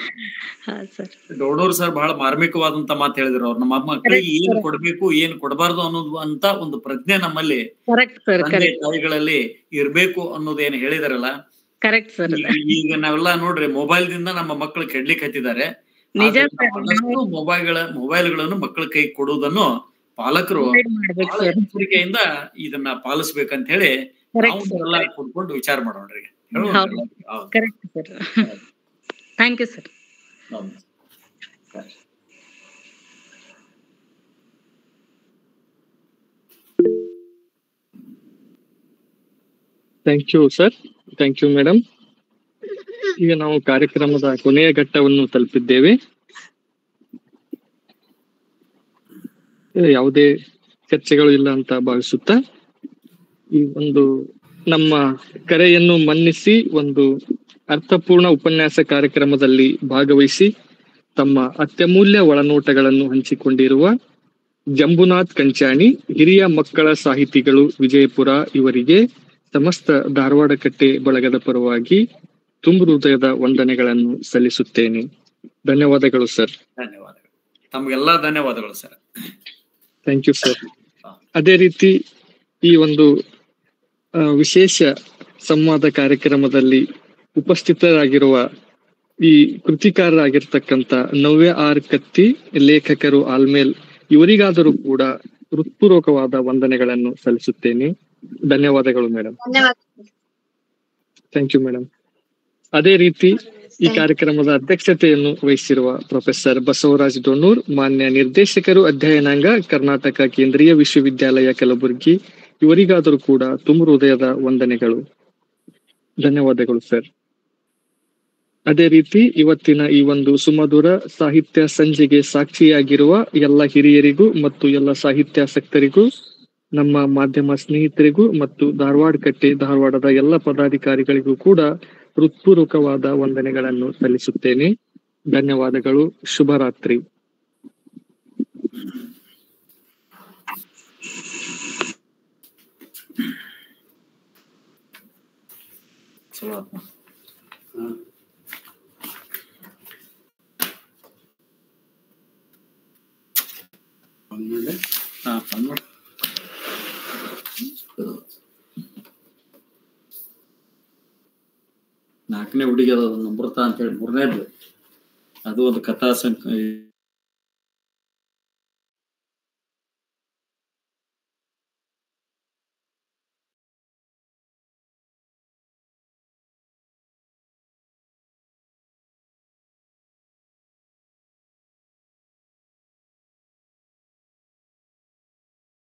ಹಾ ಸರ್ ಡೋಡೋರ್ ಸರ್ ಬಹಳ ಮಾರ್ಮಿಕವಾದಂತ ಮಾತು ಹೇಳಿದ್ರು ಅವ್ರು ನಮ್ಮ ಮಕ್ಕಳಿಗೆ Correct, ಏನ್ sir. ಕೊಡ್ಬೇಕು ಏನ್ ಕೊಡಬಾರ್ದು ಅನ್ನೋದು ಅಂತ ಒಂದು ಪ್ರಜ್ಞೆ ನಮ್ಮಲ್ಲಿ ಕರೆಕ್ಟ್ ಸರ್ ತಂದೆ ಕರೆಕ್ಟ್ ತಾಯಿಗಳಲ್ಲಿ ಇರ್ಬೇಕು ಅನ್ನೋದು ಏನ್ ಹೇಳಿದಾರಲ್ಲ ಕರೆಕ್ಟ್ ಸರ್ ಈ- ಈಗ ನಾವೆಲ್ಲ ನೋಡ್ರಿ ಮೊಬೈಲ್ ದಿಂದ ನಮ್ಮ ಮಕ್ಕಳು ಕೆಡ್ಲಿಕ್ಕೆ ಹತ್ತಿದ್ದಾರೆ ನಿಜ ಆದ್ರಿಂದ ಸರ್ ಆದಷ್ಟು ಮೊಬೈಲ್ಗಳ ಮೊಬೈಲ್ಗಳನ್ನು ಮಕ್ಕಳ ಕೈ ಕೊಡುವುದನ್ನು ಪಾಲಕರು ಮಾಡ್ಬೇಕು ಬಹಳ ಸರ್ ಎಚ್ಚರಿಕೆಯಿಂದ ಇದನ್ನ ಪಾಲಿಸ್ಬೇಕಂತ ಹೇಳಿ ಕರೆಕ್ಟ್ ನಾವು ಸರ್ ಎಲ್ಲ ಕೂತ್ಕೊಂಡು ವಿಚಾರ ಮಾಡೋಣ್ರಿ ಹೌದು. Correct sir thank you sir thank you sir thank you madam ಈಗ ನಾವು ಕಾರ್ಯಕ್ರಮದ ಕೊನೆಯ ಘಟ್ಟವನ್ನು ತಲುಪಿದ್ದೇವೆ ಯಾವುದೇ ಚರ್ಚೆಗಳು ಇಲ್ಲ ಅಂತ ಭಾವಿಸುತ್ತಾ ಈ ಒಂದು ನಮ್ಮ ಕರೆಯನ್ನು ಮನ್ನಿಸಿ ಒಂದು ಅರ್ಥಪೂರ್ಣ ಉಪನ್ಯಾಸ ಕಾರ್ಯಕ್ರಮದಲ್ಲಿ ಭಾಗವಹಿಸಿ ತಮ್ಮ ಅತ್ಯಮೂಲ್ಯ ಒಳನೋಟಗಳನ್ನು ಹಂಚಿಕೊಂಡಿರುವ ಜಂಬುನಾಥ್ ಕಂಚಾಣಿ ಹಿರಿಯ ಮಕ್ಕಳ ಸಾಹಿತಿಗಳು ವಿಜಯಪುರ ಇವರಿಗೆ ಸಮಸ್ತ ಧಾರವಾಡ ಕಟ್ಟೆ ಬಳಗದ ಪರವಾಗಿ ತುಂಬು ಹೃದಯದ ವಂದನೆಗಳನ್ನು ಸಲ್ಲಿಸುತ್ತೇನೆ ಧನ್ಯವಾದಗಳು ಸರ್ ಧನ್ಯವಾದಗಳು ತಮ್ಗೆಲ್ಲಾ ಧನ್ಯವಾದಗಳು ಸರ್ ಥ್ಯಾಂಕ್ ಯು ಸರ್ ಅದೇ ರೀತಿ ಈ ಒಂದು ಆ, ವಿಶೇಷ ಸಂವಾದ ಕಾರ್ಯಕ್ರಮದಲ್ಲಿ ಉಪಸ್ಥಿತರಾಗಿರುವ ಈ ಕೃತಿಕಾರರಾಗಿರ್ತಕ್ಕಂಥ ನವ್ಯ ಆರ್ ಕತ್ತಿ ಲೇಖಕರು ಆಲ್ಮೇಲ್ ಇವರಿಗಾದರೂ ಕೂಡ ಹೃತ್ಪೂರ್ವಕವಾದ ವಂದನೆಗಳನ್ನು ಸಲ್ಲಿಸುತ್ತೇನೆ ಧನ್ಯವಾದಗಳು ಮೇಡಮ್ ಧನ್ಯವಾದ ಥ್ಯಾಂಕ್ ಯು ಮೇಡಮ್ ಅದೇ ರೀತಿ ಈ ಕಾರ್ಯಕ್ರಮದ ಅಧ್ಯಕ್ಷತೆಯನ್ನು ವಹಿಸಿರುವ ಪ್ರೊಫೆಸರ್ ಬಸವರಾಜ್ ಡೊನ್ನೂರ್ ಮಾನ್ಯ ನಿರ್ದೇಶಕರು ಅಧ್ಯಯನಾಂಗ ಕರ್ನಾಟಕ ಕೇಂದ್ರೀಯ ವಿಶ್ವವಿದ್ಯಾಲಯ ಕಲಬುರಗಿ ಇವರಿಗಾದರೂ ಕೂಡ ತುಂಬ ಹೃದಯದ ವಂದನೆಗಳು ಧನ್ಯವಾದಗಳು ಸರ್ ಅದೇ ರೀತಿ ಇವತ್ತಿನ ಈ ಒಂದು ಸುಮಧುರ ಸಾಹಿತ್ಯ ಸಂಜೆಗೆ ಸಾಕ್ಷಿಯಾಗಿರುವ ಎಲ್ಲ ಹಿರಿಯರಿಗೂ ಮತ್ತು ಎಲ್ಲ ಸಾಹಿತ್ಯಾಸಕ್ತರಿಗೂ ನಮ್ಮ ಮಾಧ್ಯಮ ಸ್ನೇಹಿತರಿಗೂ ಮತ್ತು ಧಾರವಾಡ ಕಟ್ಟೆ ಧಾರವಾಡದ ಎಲ್ಲ ಪದಾಧಿಕಾರಿಗಳಿಗೂ ಕೂಡ ಹೃತ್ಪೂರ್ವಕವಾದ ವಂದನೆಗಳನ್ನು ಸಲ್ಲಿಸುತ್ತೇನೆ ಧನ್ಯವಾದಗಳು ಶುಭರಾತ್ರಿ ಚಲೋ ಆತ್ಮ ಹಾ ಬಂದ್ಬಿಡು. ನಾಲ್ಕನೇ ಹುಡುಗಿ ಅದ ನಮೃತ ಅಂತೇಳಿ ಮೂರನೇದು ಅದು ಒಂದು ಕಥಾ ಸಂಕ